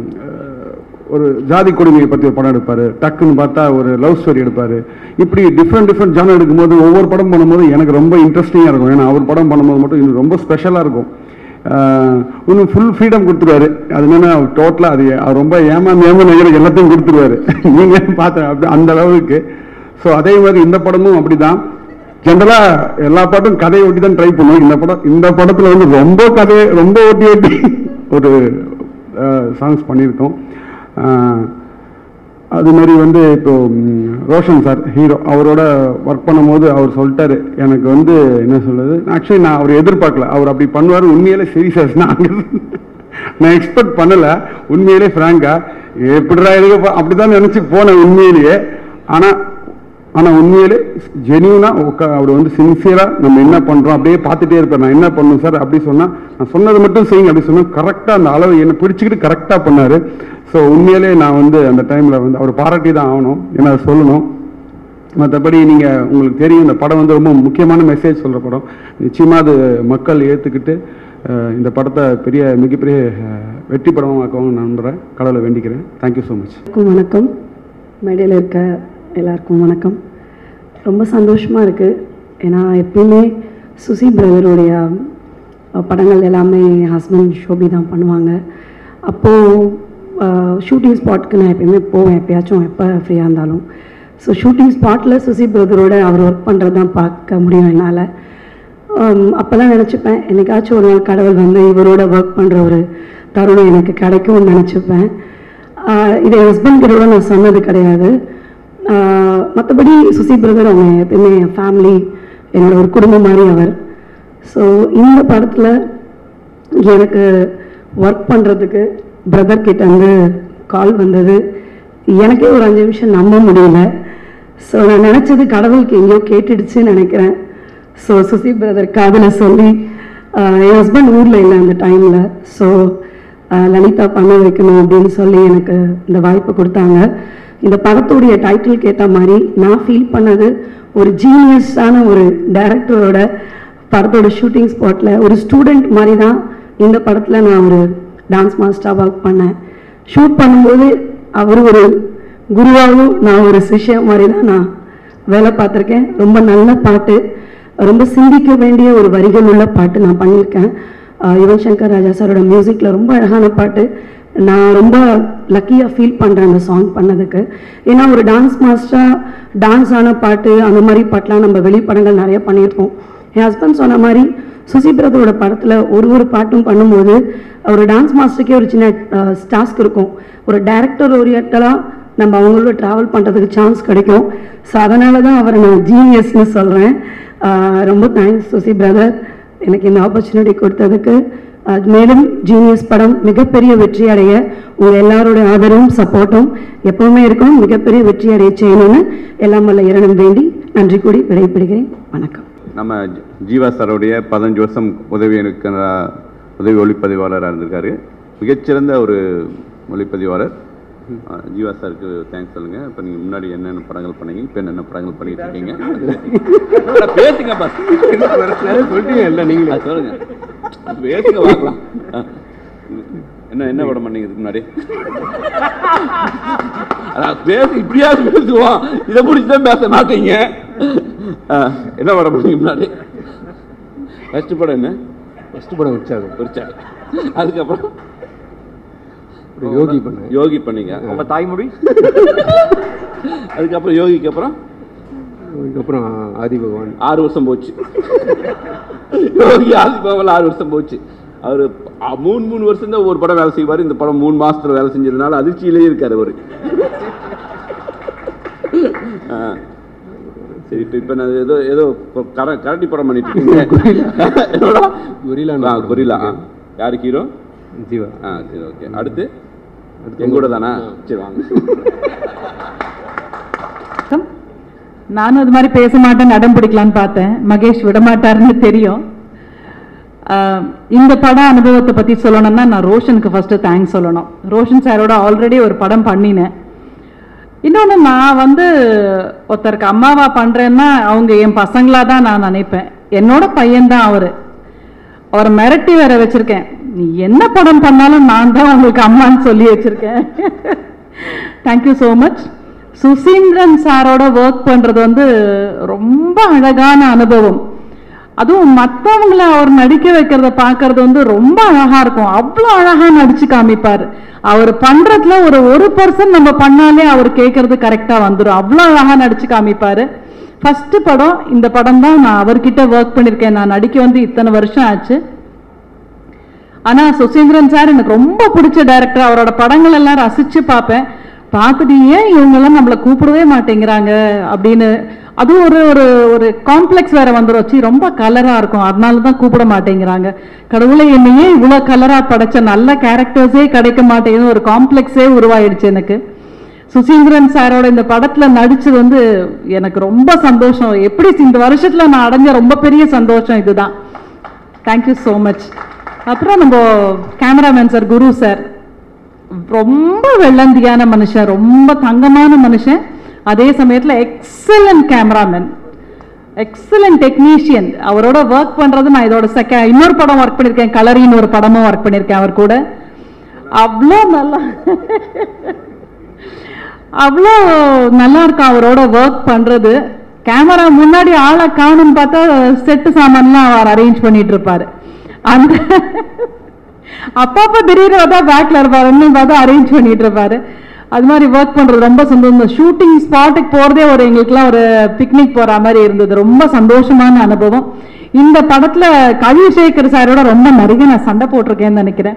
ஒரு ஜாதி கொடுமையை பற்றி ஒரு படம் எடுப்பார் டக்குன்னு பார்த்தா ஒரு லவ் ஸ்டோரி எடுப்பார் இப்படி டிஃப்ரெண்ட் டிஃப்ரெண்ட் ஜானர் எடுக்கும்போது ஒவ்வொரு படம் பண்ணும்போது எனக்கு ரொம்ப இன்ட்ரெஸ்டிங்காக இருக்கும் ஏன்னா அவர் படம் பண்ணும்போது மட்டும் இன்னும் ரொம்ப ஸ்பெஷலாக இருக்கும் ஆஹ் இன்னும் ஃபுல் ஃப்ரீடம் கொடுத்துருவாரு அது என்னன்னா டோட்டலாக அது அவர் ரொம்ப ஏமாந்து ஏமாந்து எங்களுக்கு எல்லாத்தையும் கொடுத்துருவாரு நீங்கள் பார்த்த அப்படி அந்த அளவுக்கு ஸோ அதே மாதிரி இந்த படமும் அப்படிதான் ஜென்ரலா எல்லா பாட்டும் கதையை ஒட்டி தான் ட்ரை பண்ணுவோம் இந்த படம் இந்த படத்துல வந்து ரொம்ப கதையை ரொம்ப ஒட்டி ஒட்டி ஒரு சாங்ஸ் பண்ணியிருக்கோம் ஆஹ் அது மாதிரி வந்து இப்போ ம், ரோஷன் சார் ஹீரோ அவரோட ஒர்க் பண்ணும்போது அவர் சொல்லிட்டாரு எனக்கு வந்து என்ன சொல்றது ஆக்சுவலி நான் அவர் எதிர்பார்க்கல அவர் அப்படி பண்ணுவார் உண்மையிலே சீரியஸாக நான் நான் எக்ஸ்பெக்ட் பண்ணல உண்மையிலே ஃப்ராங்கா எப்படிடா இருக்க அப்படிதான் நினைச்சு போனேன் உண்மையிலேயே ஆனா ஆனா உண்மையிலே ஜெனியூனா அவர் வந்து சின்சியரா நம்ம என்ன பண்றோம் அப்படியே பார்த்துட்டே இருப்பார் நான் என்ன பண்ணும் சார் அப்படி சொன்னா நான் சொன்னது மட்டும் செய்யுங்க அப்படி சொன்னா கரெக்டா அந்த அளவு என்ன பிடிச்சிக்கிட்டு கரெக்டா பண்ணாரு ஸோ உண்மையிலே நான் வந்து அந்த டைம்ல வந்து அவர் பாராட்டி தான் ஆகணும் ஏன்னா அதை சொல்லணும் மற்றபடி நீங்க உங்களுக்கு தெரியும் இந்த படம் வந்து ரொம்ப முக்கியமான மெசேஜ் சொல்ற படம் நிச்சயமா அது மக்கள் ஏத்துக்கிட்டு அஹ், இந்த படத்தை பெரிய மிகப்பெரிய அஹ், வெற்றி படமாக்கவும் நான் நம்புறேன் கடவுளை வேண்டிக்கிறேன் தேங்க்யூ ஸோ மச் எல்லாருக்கும் வணக்கம் மேடையில் இருக்க எல்லாருக்கும் வணக்கம் ரொம்ப சந்தோஷமாக இருக்குது ஏன்னா எப்பயுமே சுசி பிரதருடைய அஹ், படங்கள் எல்லாமே என் ஹஸ்பண்ட் ஷோபி தான் பண்ணுவாங்க அப்போது ஷூட்டிங் ஸ்பாட்க்கு நான் எப்பயுமே போவேன் எப்பயாச்சும் எப்போ ஃப்ரீயாக இருந்தாலும் ஸோ ஷூட்டிங் ஸ்பாட்டில் சுசி பிரதரோட அவர் ஒர்க் பண்ணுறது தான் பார்க்க முடியும் என்னால் அப்போல்லாம் நினச்சிப்பேன் என்னைக்காச்சும் ஒரு நாள் கடவுள் வந்து இவரோட ஒர்க் பண்ணுற ஒரு தருணம் எனக்கு கிடைக்கும்னு நினச்சிப்பேன் ஆஹ் இதை என் ஹஸ்பண்ட் கிட்ட கூட நான் சொன்னது கிடையாது மற்றபடி சுசி பிரதர் அவங்க எப்பயுமே என் ஃபேமிலி என்னோட ஒரு குடும்பம் மாதிரி அவர் ஸோ இந்த படத்தில் எனக்கு ஒர்க் பண்ணுறதுக்கு பிரதர் கிட்ட இருந்து கால் வந்தது எனக்கே ஒரு அஞ்சு நிமிஷம் நம்ப முடியல ஸோ நான் நினச்சது கடவுளுக்கு எங்கேயோ கேட்டுடுச்சுன்னு நினைக்கிறேன் ஸோ சுசி பிரதர் காதில் சொல்லி ஆஹ் என் ஹஸ்பண்ட் ஊரில் இல்லை அந்த டைமில் ஸோ லலிதா பண்ண வைக்கணும் அப்படின்னு சொல்லி எனக்கு இந்த வாய்ப்பு கொடுத்தாங்க இந்த படத்துடைய டைட்டிலுக்கு ஏற்ற மாதிரி நான் ஃபீல் பண்ணது ஒரு ஜீனியஸான ஒரு டைரக்டரோட படத்தோட ஷூட்டிங் ஸ்பாட்டில் ஒரு ஸ்டூடெண்ட் மாதிரி தான் இந்த படத்தில் நான் ஒரு டான்ஸ் மாஸ்டராக ஒர்க் பண்ணேன் ஷூட் பண்ணும்போது அவர் ஒரு குருவாகவும் நான் ஒரு சிஷ்யம் மாதிரி தான் நான் வேலை பார்த்துருக்கேன் ரொம்ப நல்ல பாட்டு ரொம்ப சிந்திக்க வேண்டிய ஒரு வரிகள் உள்ள பாட்டு நான் பண்ணியிருக்கேன் ஆஹ் யுவன் சங்கர் ராஜா சாரோட மியூசிக்கில் ரொம்ப அழகான பாட்டு நான் ரொம்ப லக்கியாக ஃபீல் பண்ணுறேன் அந்த சாங் பண்ணதுக்கு ஏன்னா ஒரு டான்ஸ் மாஸ்டராக டான்ஸ் ஆன பாட்டு அந்த மாதிரி பாட்டெலாம் நம்ம வெளிப்படங்கள் நிறைய பண்ணியிருப்போம் என் ஹஸ்பண்ட் சொன்ன மாதிரி சுசி பிரதரோட படத்தில் ஒரு ஒரு பாட்டும் பண்ணும்போது ஒரு டான்ஸ் மாஸ்டருக்கே ஒரு சின்ன டாஸ்க் இருக்கும் ஒரு டைரக்டர் ஓரியன்டலாக நம்ம அவங்களோட ட்ராவல் பண்ணுறதுக்கு சான்ஸ் கிடைக்கும் ஸோ அதனால தான் அவரை நான் ஜீனியஸ்னு சொல்கிறேன் ரொம்ப தேங்க்ஸ் சுசி பிரதர் எனக்கு இந்த ஆப்பர்ச்சுனிட்டி கொடுத்ததுக்கு அஹ், மேலும் ஜீனியஸ் படம் மிகப்பெரிய வெற்றி அடைய உங்கள் எல்லாரோட ஆதரவும் சப்போர்ட்டும் எப்பவுமே இருக்கும் மிகப்பெரிய வெற்றி அடைய செய்யணும்னு எல்லாம் வல்ல இறைவன் வேண்டி நன்றி கூடி விடைபெறுகிறேன் வணக்கம் நம்ம ஜி- ஜீவா சாருடைய பதினஞ்சு வருஷம் உதவி எனக்கு உதவி ஒளிப்பதிவாளராக இருந்திருக்காரு மிகச்சிறந்த ஒரு ஒளிப்பதிவாளர் அஹ், ஜீவா சாருக்கு தேங்க்ஸ் சொல்லுங்க இப்போ நீங்கள் முன்னாடி என்னென்ன படங்கள் பண்ணீங்க இப்போ என்னென்ன படங்கள் பண்ணிட்டு இருக்கீங்க அட, பேசுங்க பஸ் சொல்லிட்டீங்க இல்லை நீங்களே சொல்லுங்க பேசுங்க பார்க்கலாம் அஹ். என்ன என்ன படம் பண்ணீங்க இதுக்கு முன்னாடி அதான் பேசு இப்படியாவது பேசுவோம் இதை முடிச்சுதான் பேச மாட்டீங்க அஹ், என்ன படம் பண்ணீங்க முன்னாடி ஃபர்ஸ்ட் படம் என்ன ஃபஸ்ட்டு படம் உற்சாகம் உற்சாகம் அதுக்கப்புறம் ஒரு யோகி பண்ணேன் யோகி பண்ணீங்க உங்க தாய்மொழி அதுக்கப்புறம் யோகிக்கு அப்புறம் அதுக்கப்புறம் ஆதி பகவான் ஆறு வருஷம் போச்சு யோகி ஆதிபாவில் ஆறு வருஷம் போச்சு அவர் மூணு மூணு வருஷம் தான் ஒரு படம் வேலை செய்வார் இந்த படம் மூணு மாசத்துல வேலை செஞ்சதுனால அதிர்ச்சியிலேயே இருக்காரு அவரு ஆ. சரி இப்போ இப்போ நான் ஏதோ ஏதோ இப்போ கர கரண்டி படம் பண்ணிட்டு இருக்கீங்க என்னடா? கொரில்லான்னு ஆ ஒரு படம் கொரில்லா ஆ யாரு ஹீரோ ஜீவா ஆ சரி ஓகே அடுத்து எங்க கூட தானா சரி வாங்க வணக்கம். நானும் அது மாதிரி பேச மாட்டேன் நடம் பிடிக்கலான்னு பார்த்தேன் மகேஷ் விட மாட்டாருன்னு தெரியும் ஆஹ் இந்த பட அனுபவத்தை பற்றி சொல்லணும்னா நான் ரோஷனுக்கு ஃபஸ்ட்டு தேங்க்ஸ் சொல்லணும் ரோஷன் சாரோட ஆல்ரெடி ஒரு படம் பண்ணினேன் இன்னொன்று நான் வந்து ஒருத்தருக்கு அம்மாவா பண்ணுறேன்னா அவங்க என் பசங்களா தான் நான் நினைப்பேன் என்னோட பையன்தான் அவர் அவரை மிரட்டி வேற வச்சிருக்கேன் நீ என்ன படம் பண்ணாலும் நான் தான் உங்களுக்கு அம்மான்னு சொல்லி வச்சிருக்கேன் தேங்க்யூ ஸோ மச் சுசீந்திரன் சாரோட ஒர்க் பண்ணுறது வந்து ரொம்ப அழகான அனுபவம் அதுவும் மற்றவங்கள அவர் நடிக்க வைக்கிறத பார்க்கறது வந்து ரொம்ப அழகா இருக்கும் அவ்வளோ அழகா நடிச்சு காமிப்பார் அவர் பண்றதுல ஒரு ஒரு பர்சன்ட் நம்ம பண்ணாலே அவர் கேட்கறது கரெக்டா வந்துடும் அவ்வளோ அழகா நடிச்சு காமிப்பாரு ஃபர்ஸ்ட் படம் இந்த படம் தான் நான் அவர்கிட்ட ஒர்க் பண்ணியிருக்கேன் நான் நடிக்க வந்து இத்தனை வருஷம் ஆச்சு ஆனா சுசீந்திரன் சார் எனக்கு ரொம்ப பிடிச்ச டைரக்டர் அவரோட படங்கள் எல்லாம் ரசிச்சு பார்ப்பேன் பார்த்துட்டு ஏன் இவங்கெல்லாம் நம்மளை கூப்பிடவே மாட்டேங்கிறாங்க அப்படின்னு அதுவும் ஒரு ஒரு ஒரு காம்ப்ளெக்ஸ் வேற வந்துடும் ச்சீ, ரொம்ப கலரா இருக்கும் அதனால தான் கூப்பிட மாட்டேங்கிறாங்க கடவுளை என்னையே இவ்வளோ கலரா படைச்ச நல்ல கேரக்டர்ஸே கிடைக்க மாட்டேங்குது ஒரு காம்ப்ளெக்ஸே உருவாயிடுச்சு எனக்கு சுசீந்திரன் சாரோட இந்த படத்துல நடிச்சது வந்து எனக்கு ரொம்ப சந்தோஷம் எப்படி இந்த வருஷத்துல நான் அடைஞ்ச ரொம்ப பெரிய சந்தோஷம் இதுதான் தேங்க்யூ ஸோ மச் அப்புறம் நம்ம கேமராமேன் சார் குரு சார் ரொம்ப வெள்ளந்தியான மனுஷன் ரொம்ப தங்கமான மனுஷன் அதே சமயத்தில் எக்ஸலண்ட் கேமராமேன் எக்ஸலண்ட் டெக்னீஷியன் அவரோட ஒர்க் பண்றது நான் இதோட செக இன்னொரு படம் ஒர்க் பண்ணியிருக்கேன் கலரின்னு ஒரு படமும் ஒர்க் பண்ணியிருக்கேன் அவர் கூட அவ்வளோ நல்லா அவ்வளோ நல்லா இருக்கும் அவரோட ஒர்க் பண்றது கேமரா முன்னாடி ஆளை காணும்னு பார்த்தா செட்டு சாமான்லாம் அவர் அரேஞ்ச் பண்ணிட்டு இருப்பாரு அந்த அப்பப்போ திடீர்னு பார்த்தா பேக்ல இருப்பாரு இன்னும் பார்த்தா அரேஞ்ச் பண்ணிட்டு இருப்பாரு அது மாதிரி ஒர்க் பண்றது ரொம்ப சந்தோஷம் ஷூட்டிங் ஸ்பாட்டுக்கு போறதே ஒரு எங்களுக்குலாம் ஒரு பிக்னிக் போற மாதிரி இருந்தது ரொம்ப சந்தோஷமான அனுபவம் இந்த படத்துல கவி சேகர் சாரோட ரொம்ப நிறைய நான் சண்டை போட்டிருக்கேன்னு நினைக்கிறேன்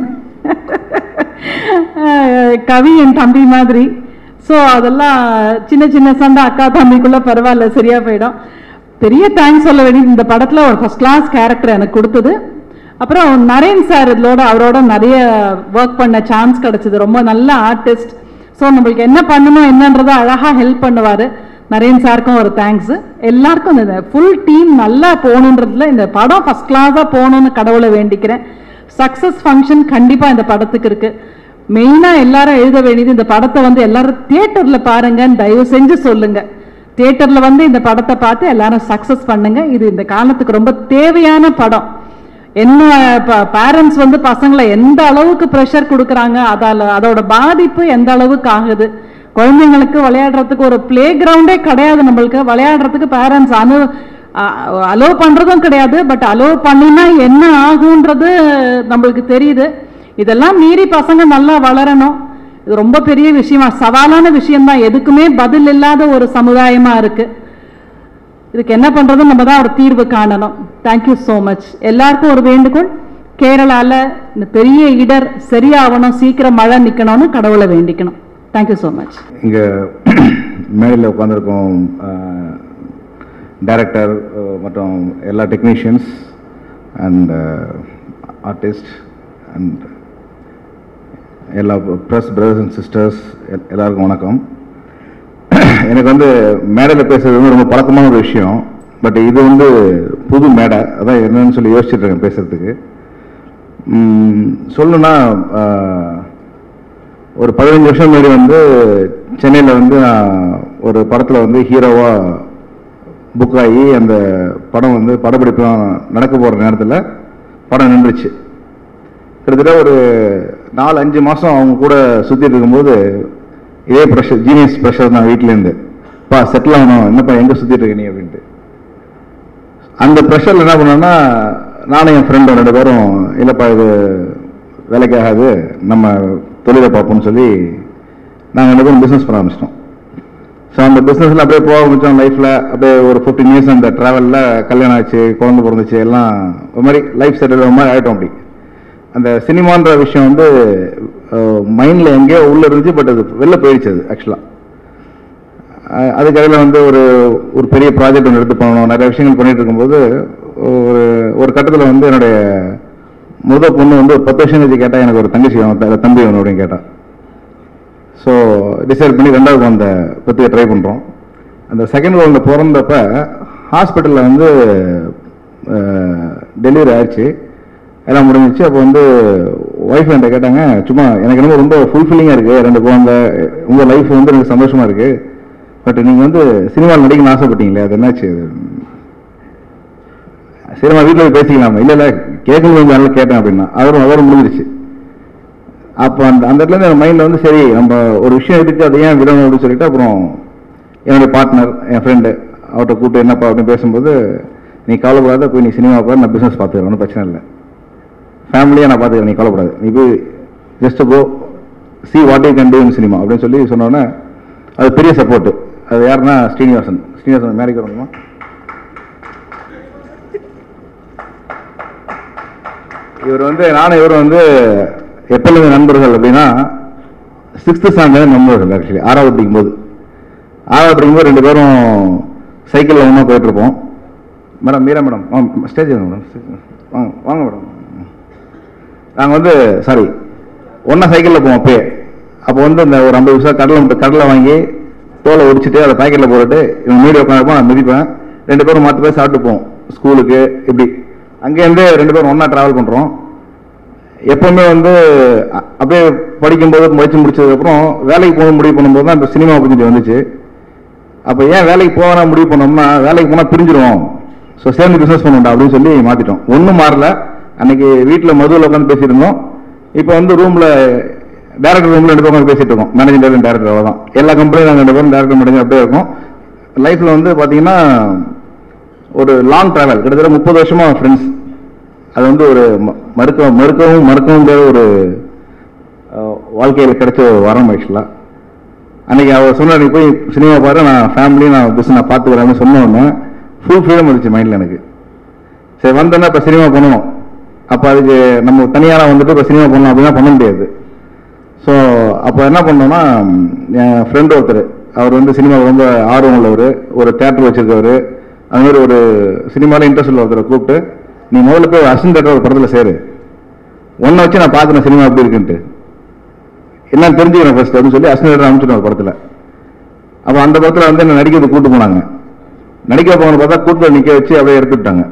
அஹ் கவி என் தம்பி மாதிரி ஸோ அதெல்லாம் சின்ன சின்ன சண்டை அக்கா தம்பிக்குள்ள பரவாயில்ல சரியா போயிடும் பெரிய தேங்க்ஸ் சொல்ல வேண்டியது இந்த படத்துல ஒரு ஃபர்ஸ்ட் கிளாஸ் கேரக்டர் எனக்கு கொடுத்தது அப்புறம் நரேன் சார் இதோட அவரோட நிறைய ஒர்க் பண்ண சான்ஸ் கிடைச்சது ரொம்ப நல்ல ஆர்டிஸ்ட் ஸோ நம்மளுக்கு என்ன பண்ணணும் என்னன்றதை அழகா ஹெல்ப் பண்ணுவாரு நரேன் சாருக்கும் ஒரு தேங்க்ஸ் எல்லாருக்கும் இந்த ஃபுல் டீம் நல்லா போகணுன்றதுல இந்த படம் ஃபர்ஸ்ட் கிளாஸாக போகணும்னு கடவுளை வேண்டிக்கிறேன் சக்ஸஸ் ஃபங்க்ஷன் கண்டிப்பாக இந்த படத்துக்கு இருக்கு மெயினாக எல்லாரும் எழுத வேண்டியது இந்த படத்தை வந்து எல்லாரும் தியேட்டரில் பாருங்கன்னு தயவு செஞ்சு சொல்லுங்க தியேட்டரில் வந்து இந்த படத்தை பார்த்து எல்லாரும் சக்ஸஸ் பண்ணுங்க இது இந்த காலத்துக்கு ரொம்ப தேவையான படம் என்ன பேரண்ட்ஸ் வந்து பசங்களை எந்த அளவுக்கு ப்ரெஷர் கொடுக்குறாங்க அதால அதோட பாதிப்பு எந்த அளவுக்கு ஆகுது குழந்தைங்களுக்கு விளையாடுறதுக்கு ஒரு பிளே கிரவுண்டே கிடையாது நம்மளுக்கு விளையாடுறதுக்கு பேரண்ட்ஸ் அனு அலோவ் பண்றதும் கிடையாது பட் அலோவ் பண்ணினா என்ன ஆகுன்றது நம்மளுக்கு தெரியுது இதெல்லாம் மீறி பசங்க நல்லா வளரணும் இது ரொம்ப பெரிய விஷயமா சவாலான விஷயம்தான் எதுக்குமே பதில் இல்லாத ஒரு சமுதாயமா இருக்கு இதுக்கு என்ன பண்றது நம்ம தான் ஒரு தீர்வு காணணும் தேங்க்யூ ஸோ மச் எல்லாருக்கும் ஒரு வேண்டுகோள் கேரளால இந்த பெரிய இடர் சரியாகணும் சீக்கிரம் மழை நிக்கணும்னு கடவுளை வேண்டிக்கணும் தேங்க்யூ ஸோ மச் இங்கே மேடையில் உட்காந்துருக்கோம் டைரக்டர் மற்றும் எல்லா டெக்னீஷியன்ஸ் அண்ட் ஆர்டிஸ்ட் அண்ட் எல்லா ப்ரெஸ் பிரதர்ஸ் அண்ட் சிஸ்டர்ஸ் எல்லாருக்கும் வணக்கம் எனக்கு வந்து மேடையில் பேசுறது வந்து ரொம்ப பழக்கமான ஒரு விஷயம் பட் இது வந்து புது மேடை அதான் என்னன்னு சொல்லி யோசிச்சுட்டு இருக்கேன் பேசுறதுக்கு ம், சொல்லணும்னா ஆஹ், ஒரு பதினஞ்சு வருஷம் முன்னாடி வந்து சென்னையில் வந்து நான் ஒரு படத்தில் வந்து ஹீரோவாக புக் ஆகி அந்த படம் வந்து படப்பிடிப்புலாம் நடக்க போகிற நேரத்தில் படம் நின்றுச்சு கிட்டத்தட்ட ஒரு நாலு அஞ்சு மாதம் அவங்க கூட சுற்றிட்டு இருக்கும்போது இதே ப்ரெஷர் ஜீனியஸ் ப்ரெஷர் தான் வீட்டிலேருந்து பா செட்டில் ஆகணும் என்னப்பா எங்கே சுற்றிட்டு இருக்க நீ அப்படின்ட்டு அந்த ப்ரெஷரில் என்ன பண்ணோன்னா நானும் என் ஃப்ரெண்டும் ரெண்டு பேரும் இல்லைப்பா இது வேலைக்கு ஆகாது நம்ம தொழிலை பார்ப்போம்னு சொல்லி நாங்கள் ரெண்டு பேரும் பிஸ்னஸ் பண்ண ஆரம்பிச்சிட்டோம் ஸோ அந்த பிஸ்னஸில் அப்படியே போக ஆரம்பித்தோம் லைஃப்பில் அப்படியே ஒரு ஃபிஃப்டீன் இயர்ஸ் அந்த ட்ராவலில் கல்யாணம் ஆச்சு குழந்தை பிறந்துச்சு எல்லாம் ஒரு மாதிரி லைஃப் செட்டில் ஒரு மாதிரி ஆகிட்டோம் அப்படி அந்த சினிமான்ற விஷயம் வந்து மைண்டில் எங்கேயோ உள்ளே இருந்துச்சு பட் அது வெளில போயிடுச்சு அது ஆக்சுவலாக அதுக்கடையில் வந்து ஒரு ஒரு பெரிய ப்ராஜெக்ட் ஒன்று எடுத்து பண்ணணும் நிறைய விஷயங்கள் பண்ணிட்டு இருக்கும்போது ஒரு ஒரு கட்டத்தில் வந்து என்னுடைய முத பொண்ணு வந்து ஒரு பத்து வருஷம் கழிச்சு கேட்டால் எனக்கு ஒரு தங்கச்சி வேணும் த- தம்பி வேணும் அப்படின்னு கேட்டா ஸோ டிசைட் பண்ணி ரெண்டாவது குழந்தை பற்றி ட்ரை பண்ணுறோம் அந்த செகண்ட் குழந்தை பிறந்தப்ப ஹாஸ்பிட்டலில் வந்து டெலிவரி ஆயிடுச்சு எல்லாம் முடிஞ்சிச்சு அப்போ வந்து ஒய்ஃப் என்கிட்ட கேட்டாங்க சும்மா எனக்கு என்னமோ ரொம்ப ஃபுல்ஃபில்லிங்காக இருக்குது ரெண்டு குழந்தை உங்கள் லைஃப் வந்து எனக்கு சந்தோஷமாக இருக்குது பட் நீங்கள் வந்து சினிமாவில் நடிக்கணும்னு ஆசைப்பட்டீங்களே அது என்னாச்சு சினிமா வீட்டில் போய் பேசிக்கலாமா இல்லை இல்லை கேட்கணும் கொஞ்சம் நல்லா கேட்டேன் அப்படின்னா அவரும் அவரும் முடிஞ்சிருச்சு அப்போ அந்த அந்த இடத்துல என் மைண்டில் வந்து சரி நம்ம ஒரு விஷயம் எடுத்து அதை ஏன் விடணும் அப்படின்னு சொல்லிட்டு அப்புறம் என்னுடைய பார்ட்னர் என் ஃப்ரெண்டு அவர்கிட்ட கூப்பிட்டு என்னப்பா அப்படின்னு பேசும்போது நீ கவலைப்படாத போய் நீ சினிமா பாரு நான் பிஸ்னஸ் பார்த்துக்கிறேன் ஒன்றும் பிரச்சனை இல்லை ஃபேமிலியாக நான் பார்த்துக்கிறேன் நீ கவலைப்படாது நீ போய் just go see what you can do in cinema அப்படின்னு சொல்லி சொன்னோன்னே அது பெரிய சப்போர்ட் அது யாருன்னா ஸ்ரீனிவாசன் ஸ்ரீனிவாசன் மேரிக்கு வரணுமா இவர் வந்து நானும் இவர் வந்து எப்பொழுது நண்பர்கள் அப்படின்னா சிக்ஸ்த்து ஸ்டாண்டர்ட் நண்பர்கள் ஆக்சுவலி ஆறாவது படிக்கும்போது ஆறாவது படிக்கும்போது ரெண்டு பேரும் சைக்கிளில் ஒன்றா போயிட்டு இருப்போம் மேடம் மீரா மேடம் வாங்க ஸ்டேஜ் மேடம் வாங்க வாங்க மேடம் நாங்கள் வந்து சாரி ஒன்றா சைக்கிளில் போவோம் அப்பயே அப்போ வந்து இந்த ஒரு ஐம்பது பைசா கடலை மட்டும் கடலை வாங்கி தோலை ஒடிச்சிட்டு அதை பாக்கெட்டில் போட்டுட்டு இவன் மீடி உட்காந்துருப்போம் நான் மிதிப்பேன் ரெண்டு பேரும் மாற்றி போய் சாப்பிட்டு போவோம் ஸ்கூலுக்கு இப்படி அங்கேருந்து ரெண்டு பேரும் ஒன்றா ட்ராவல் பண்ணுறோம் எப்பவுமே வந்து அ- அப்படியே படிக்கும்போது படிச்சு முடிச்சதுக்கப்புறம் வேலைக்கு போக முடிவு பண்ணும்போது தான் இப்போ சினிமா கொஞ்சம் வந்துச்சு அப்போ ஏன் வேலைக்கு போகணும் முடிவு பண்ணோம்னா வேலைக்கு போனால் பிரிஞ்சிருவோம் ஸோ சேர்ந்து பிஸ்னஸ் பண்ணுவோம்டா அப்படின்னு சொல்லி மாற்றிட்டோம் ஒன்றும் மாறல அன்னைக்கு வீட்டில் மதுவில் உட்காந்து பேசிட்டு இருந்தோம் இப்போ வந்து ரூமில் டேரக்டர் ரூமில் ரெண்டு பேரும் உட்காந்து பேசிட்டு இருக்கோம் மேனேஜிங் டைரக்டர் டேரக்டர் அவ்வளோதான் எல்லா கம்பெனியும் நாங்கள் ரெண்டு பேரும் டேரக்டர் மேனேஜர் அப்படியே இருக்கோம் லைஃப்பில் வந்து பார்த்தீங்கன்னா ஒரு லாங் ட்ராவல் கிட்டத்தட்ட முப்பது வருஷமா ஃப்ரெண்ட்ஸ் அது வந்து ஒரு ம- மறுக்க மறுக்கவும் மறுக்கவும் முடியாத ஒரு வாழ்க்கையில் கிடைச்ச ஒரு வரம் ஆக்சுவலாக அன்னைக்கு அவர் சொன்னார் நீ போய் சினிமா பாரு நான் ஃபேமிலி நான் பிஸ்னஸ் நான் பார்த்துக்கிறேன்னு சொன்ன உடனே ஃபுல் ஃப்ரீடம் இருந்துச்சு மைண்டில் எனக்கு சரி வந்தோன்னா இப்போ சினிமா பண்ணணும் அப்போ அதுக்கு நம்ம தனியாராக வந்துட்டு இப்போ சினிமா பண்ணணும் அப்படின்னா பண்ண முடியாது ஸோ அப்போ என்ன பண்ணோம்னா ம், என் ஃப்ரெண்ட் ஒருத்தர் அவர் வந்து சினிமாவில் ரொம்ப ஆர்வம் உள்ளவர் ஒரு தேட்டர் வச்சிருக்கவர் அது மாதிரி ஒரு சினிமாவில் இன்ட்ரெஸ்ட் உள்ள ஒருத்தரை கூப்பிட்டு நீ முதல்ல போய் அசின் தேட்டர் ஒரு படத்தில் சேரு ஒன்றை வச்சு நான் பார்க்குறேன் சினிமா எப்படி இருக்குன்ட்டு என்னன்னு தெரிஞ்சுக்கிறேன் ஃபர்ஸ்ட் அப்படின்னு சொல்லி அசின் தேட்டர் அனுப்பிச்சிட்டோம் ஒரு படத்தில் அப்போ அந்த படத்தில் வந்து என்ன நடிக்கிறது கூட்டு போனாங்க நடிக்க போகணும் பார்த்தா கூட்டத்தில் நிற்க வச்சு அப்படியே எடுத்துட்டாங்க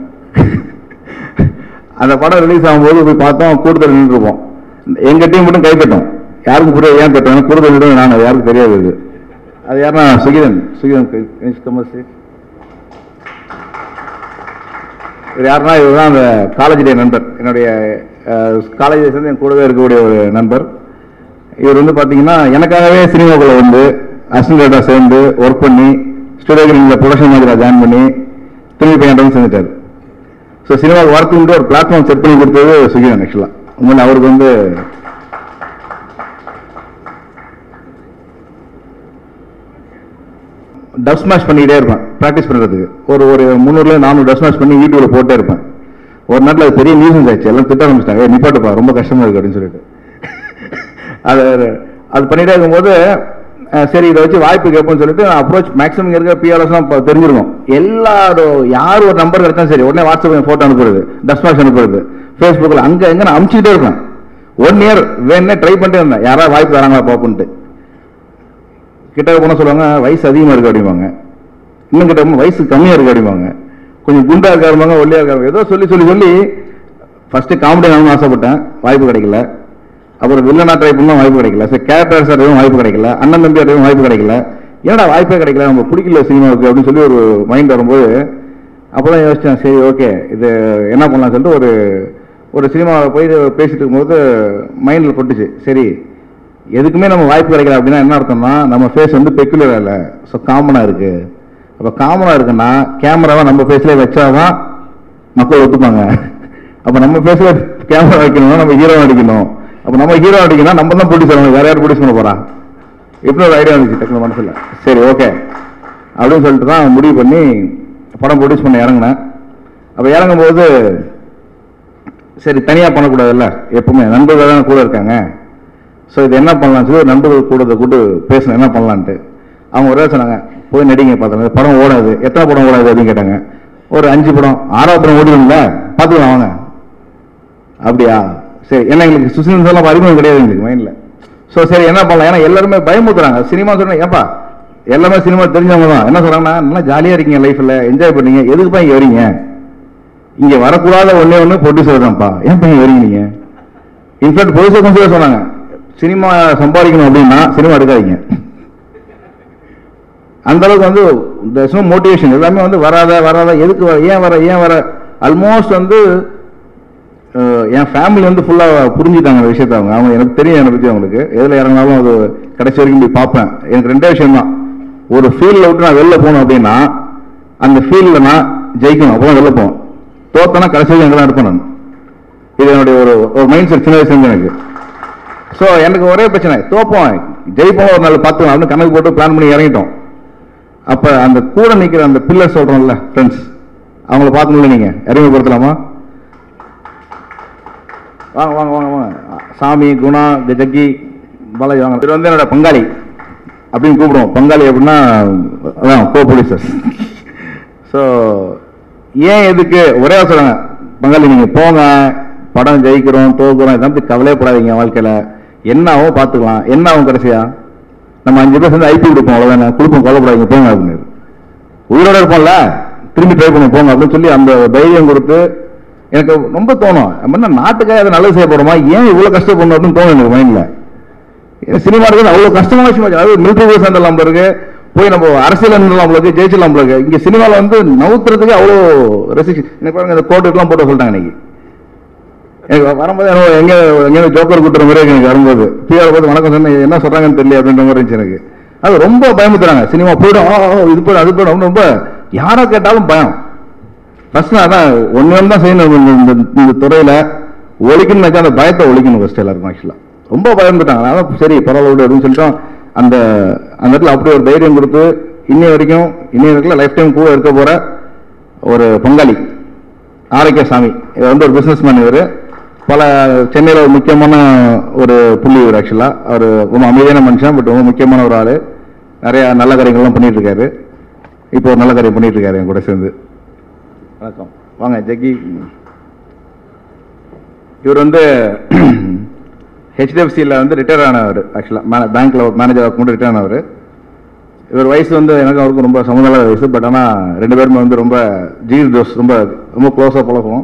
அந்த படம் ரிலீஸ் ஆகும்போது போய் பார்த்தோம் கூட்டத்தில் நின்றுருப்போம் எங்க டீம் மட்டும் கைப்பற்றோம் யாருக்கும் புரிய ஏன் தட்டாங்க கூடுதல் விட நான் அது யாருக்கும் தெரியாது இது அது யாருன்னா சுகிதன் சுகிதன் கமர்சி இது யாருன்னா இவர் தான் அந்த காலேஜ் டே நண்பர் என்னுடைய காலேஜ் சேர்ந்து என் கூடவே இருக்கக்கூடிய ஒரு நண்பர் இவர் வந்து பார்த்தீங்கன்னா எனக்காகவே சினிமாக்குள்ள வந்து அசிஸ்டண்டாக சேர்ந்து ஒர்க் பண்ணி ஸ்டுடியோ கிரீனில் ப்ரொடக்ஷன் மாதிரி ஜாயின் பண்ணி திரும்பி பையன் செஞ்சுட்டார் ஸோ சினிமாவுக்கு ஒர்க்குன்ட்டு ஒரு பிளாட்ஃபார்ம் செட் பண்ணி கொடுத்தது சுகிதன் ஆக்சுவலாக உண்மையில அவருக்கு வந்து டப் ஸ்மாஷ் பண்ணிக்கிட்டே இருப்பேன் ப்ராக்டிஸ் பண்ணுறதுக்கு ஒரு ஒரு முந்நூறுல நானூறு டப் ஸ்மாஷ் பண்ணி யூடியூப்ல போட்டே இருப்பேன் ஒரு நாட்டில் அது பெரிய நியூஸ் ஆச்சு எல்லாம் திட்ட ஆரம்பிச்சிட்டாங்க "ஏய், நிப்பாட்டுப்பா ரொம்ப கஷ்டமா இருக்கு அப்படின்னு சொல்லிட்டு அது அது பண்ணிட்டே இருக்கும்போது அஹ், சரி இதை வச்சு வாய்ப்பு கேட்போம்னு சொல்லிட்டு அப்ரோச் மேக்ஸிமம் இருக்கிற பிஆர்எஸ்லாம் தெரிஞ்சிருக்கும் எல்லாரும் யார் ஒரு நம்பர் கிடைச்சா சரி உடனே வாட்ஸ்அப் ஃபோட்டோ அனுப்புறது டஸ்மாஷ் அனுப்புறது ஃபேஸ்புக்கில் அங்கே எங்கே நான் அமுச்சிக்கிட்டே இருக்கேன் ஒன் இயர் வேணே ட்ரை பண்ணிட்டே இருந்தேன் யாராவது வாய்ப்பு தராங்களா பார்ப்போன்ட்டு கிட்ட போனால் சொல்லுவாங்க வயசு அதிகமாக இருக்கு அப்படிம்பாங்க இன்னும் கிட்ட போனா வயசு கம்மியாக இருக்கு அப்படிம்பாங்க கொஞ்சம் குண்டா இருக்காருமாங்க ஒல்லியா இருக்காரு ஏதோ சொல்லி சொல்லி சொல்லி ஃபர்ஸ்ட் காமெடி ஆகணும்னு ஆசைப்பட்டேன் வாய்ப்பு கிடைக்கல அப்புறம் வில்லனா ட்ரை பண்ண வாய்ப்பு கிடைக்கல சரி கேரக்டர் சார் எதுவும் வாய்ப்பு கிடைக்கல அண்ணன் தம்பி எதுவும் வாய்ப்பு கிடைக்கல ஏன்டா வாய்ப்பே கிடைக்கல நம்ம பிடிக்கல சினிமாவுக்கு அப்படின்னு சொல்லி ஒரு மைண்ட் வரும்போது அப்போதான் யோசிச்சேன் சரி ஓகே இது என்ன பண்ணலாம் சொல்லிட்டு ஒரு ஒரு சினிமாவில் போய் பேசிட்டு இருக்கும்போது மைண்டில் பட்டுச்சு சரி எதுக்குமே நம்ம வாய்ப்பு கிடைக்கல அப்படின்னா என்ன அர்த்தம்னா நம்ம ஃபேஸ் வந்து பெக்குலர் இல்லை ஸோ காமனாக இருக்கு அப்போ காமனாக இருக்குன்னா கேமராவை நம்ம ஃபேஸ்லேயே வச்சாதான் மக்கள் ஒத்துப்பாங்க அப்போ நம்ம ஃபேஸில் கேமரா வைக்கணும்னா நம்ம ஹீரோ அடிக்கணும் அப்போ நம்ம ஹீரோ அடிக்கணும் நம்ம தான் ப்ரொடியூஸ் பண்ணணும் வேற யார் ப்ரொடியூஸ் பண்ண போறா இப்படி ஒரு ஐடியா இருந்துச்சு டக்குனு மனசில் சரி ஓகே அப்படின்னு சொல்லிட்டு தான் முடிவு பண்ணி படம் ப்ரொடியூஸ் பண்ண இறங்கினேன் அப்போ இறங்கும்போது சரி தனியாக பண்ணக்கூடாதுல்ல எப்பவுமே நண்பர்கள் தான் கூட இருக்காங்க ஸோ இது என்ன பண்ணலாம்னு சொல்லி ஒரு நண்பர்கள் கூட இதை கூட்டு பேசணும் என்ன பண்ணலான்ட்டு அவங்க ஒரே சொன்னாங்க போய் நடிங்க பார்த்தோம் படம் ஓடாது எத்தனை படம் ஓடாது அப்படின்னு கேட்டாங்க ஒரு அஞ்சு படம் ஆறாவது படம் ஓடிடும்ல பார்த்துக்கலாம் வாங்க அப்படியா சரி ஏன்னா எங்களுக்கு சுசின் எல்லாம் அறிமுகம் கிடையாது எங்களுக்கு மைண்டில் ஸோ சரி என்ன பண்ணலாம் ஏன்னா எல்லாருமே பயமுத்துறாங்க சினிமா சொன்னா ஏப்பா எல்லாமே சினிமா தெரிஞ்சவங்க தான் என்ன சொல்றாங்கன்னா நல்லா ஜாலியாக இருக்கீங்க லைஃப்பில் என்ஜாய் பண்ணீங்க எதுக்குப்பா இங்கே வரீங்க இங்கே வரக்கூடாத ஒன்றே ஒன்று ப்ரொடியூசர் தான்ப்பா ஏன்ப்பா இங்கே வரீங்க நீங்கள் இன்ஃபேக்ட் ப்ரொடியூசர் கொஞ்சம் சொன்னாங்க சினிமா சம்பாதிக்கணும் அப்படின்னா சினிமா எடுக்காதீங்க அந்த அளவுக்கு வந்து நோ மோட்டிவேஷன் எல்லாமே வந்து வராத வராத எதுக்கு வர ஏன் வர ஏன் வர ஆல்மோஸ்ட் வந்து அஹ், என் ஃபேமிலி வந்து ஃபுல்லாக புரிஞ்சுட்டாங்க அந்த விஷயத்த அவங்க அவங்க எனக்கு தெரியும் என்னை பற்றி அவங்களுக்கு எதில் இறங்கினாலும் அது கடைசி வரைக்கும் போய் பார்ப்பேன் எனக்கு ரெண்டே விஷயம் தான் ஒரு ஃபீல்டில் விட்டு நான் வெளில போகணும் அப்படின்னா அந்த ஃபீல்டில் நான் ஜெயிக்கணும் அப்போ தான் வெளில போவேன் தோத்தனா கடைசி வரைக்கும் எங்கெல்லாம் இருப்பேன் நான் இது என்னுடைய ஒரு ஒரு மைண்ட் செட் சின்ன வயசுல எனக்கு ஸோ எனக்கு ஒரே பிரச்சனை தோப்போம் ஜெயிப்போம் ஒரு நாள் பார்த்துக்கலாம் அப்படின்னு கணக்கு போட்டு பிளான் பண்ணி இறங்கிட்டோம் அப்ப அந்த கூட நிக்கிற அந்த பில்லர் சொல்றோம்ல ஃப்ரெண்ட்ஸ் அவங்கள பார்க்கணும்ல நீங்க அறிமுகப்படுத்தலாமா வாங்க வாங்க வாங்க வாங்க சாமி குணா ஜக்கி பாலாஜி வாங்க இது வந்து என்னோட பங்காளி அப்படின்னு கூப்பிடுவோம் பங்காளி அப்படின்னா அதான் கோ போலீசர்ஸ் ஸோ ஏன் எதுக்கு ஒரே வார்த்தை சொல்லுங்க பங்காளி நீங்க போங்க படம் ஜெயிக்கிறோம் தோக்குறோம் இதை பத்தி கவலையப்படாதீங்க வாழ்க்கையில என்ன ஆகும் பார்த்துக்கலாம் என்ன ஆகும் கடைசியா நம்ம அஞ்சு பேர் சேர்ந்து ஐபி கொடுப்போம் அவ்வளவுதானே கொடுப்போம் கவலைப்படாதீங்க போங்க அப்படின்னு உயிரோட இருப்போம்ல திரும்பி ட்ரை பண்ணுவோம் போங்க அப்படின்னு சொல்லி அந்த தைரியம் கொடுத்து எனக்கு ரொம்ப தோணும் நம்ம என்ன நாட்டுக்காக அதை நல்லது செய்ய போறோமா ஏன் இவ்வளவு கஷ்டப்படணும் அப்படின்னு தோணும் எனக்கு மைண்ட்ல சினிமா இருக்குது அவ்வளவு கஷ்டமான விஷயம் ஆச்சு. அதாவது மிலிட்டரி போய் சேர்ந்தலாம் இருக்கு போய் நம்ம அரசியல் நின்றலாம் இருக்கு ஜெயிச்சிடலாம் இருக்கு இங்க சினிமாவில் வந்து நவுத்துறதுக்கு அவ்வளோ ரெசிக்ஷன் எனக்கு பாருங்க இந்த கோட்டுக்கெல்லாம் போட்டு சொல்லிட்டாங்க இன்னைக்கு எனக்கு வரும்போது என்னோ எங்க எங்க ஜோக்கர் கூட்டுற மாதிரி இருக்கு எனக்கு வரும்போது பிஆர் பார்த்து வணக்கம் சொன்ன என்ன சொல்றாங்கன்னு தெரியல அப்படின்ற மாதிரி இருந்துச்சு எனக்கு அது ரொம்ப பயமுத்துறாங்க சினிமா போயிடும் ஆ, ஆ, இது போயிடும் அது போயிடும் அப்படின்னு ரொம்ப யாரை கேட்டாலும் பயம் ஃபர்ஸ்ட் அதான் ஒன்று ஒன்று தான் செய்யணும் இந்த- இந்த இந்த துறையில் ஒழிக்கணும்னு நினைச்சா அந்த பயத்தை ஒழிக்கணும் ஃபர்ஸ்ட் எல்லாருக்கும் ஆக்சுவலாக ரொம்ப பயந்துட்டாங்க அதான் சரி பரவாயில்ல விடு அப்படின்னு சொல்லிட்டோம் அந்த அந்த இடத்துல அப்படி ஒரு தைரியம் கொடுத்து இன்னி வரைக்கும் இன்னி வரைக்கும் லைஃப் டைம் கூட இருக்க போகிற ஒரு பங்காளி ஆரோக்கிய சாமி இவர் வந்து ஒரு பிஸ்னஸ் மேன் இவர் பல சென்னையில் ஒரு முக்கியமான ஒரு புள்ளி இவர் ஆக்சுவலாக அவர் ரொம்ப அமைதியான மனுஷன் பட் ரொம்ப முக்கியமான ஒரு ஆள் நிறைய நல்ல காரியங்கள்லாம் பண்ணிட்டு இருக்காரு இப்போ ஒரு நல்ல காரியம் பண்ணிட்டு இருக்காரு என் கூட சேர்ந்து வணக்கம் வாங்க ஜக்கி இவர் வந்து ஹெச்டிஎஃப்சியில் வந்து ரிட்டையர் ஆனவர் ஆக்சுவலாக பேங்க்கில் மேனேஜர் ஒர்க் மட்டும் ரிட்டையர் ஆனவர் இவர் வயசு வந்து எனக்கு அவருக்கும் ரொம்ப சமதள வயசு பட் ஆனால் ரெண்டு பேருமே வந்து ரொம்ப ஜீர் தோஸ் ரொம்ப ரொம்ப க்ளோஸாக பழகுவோம்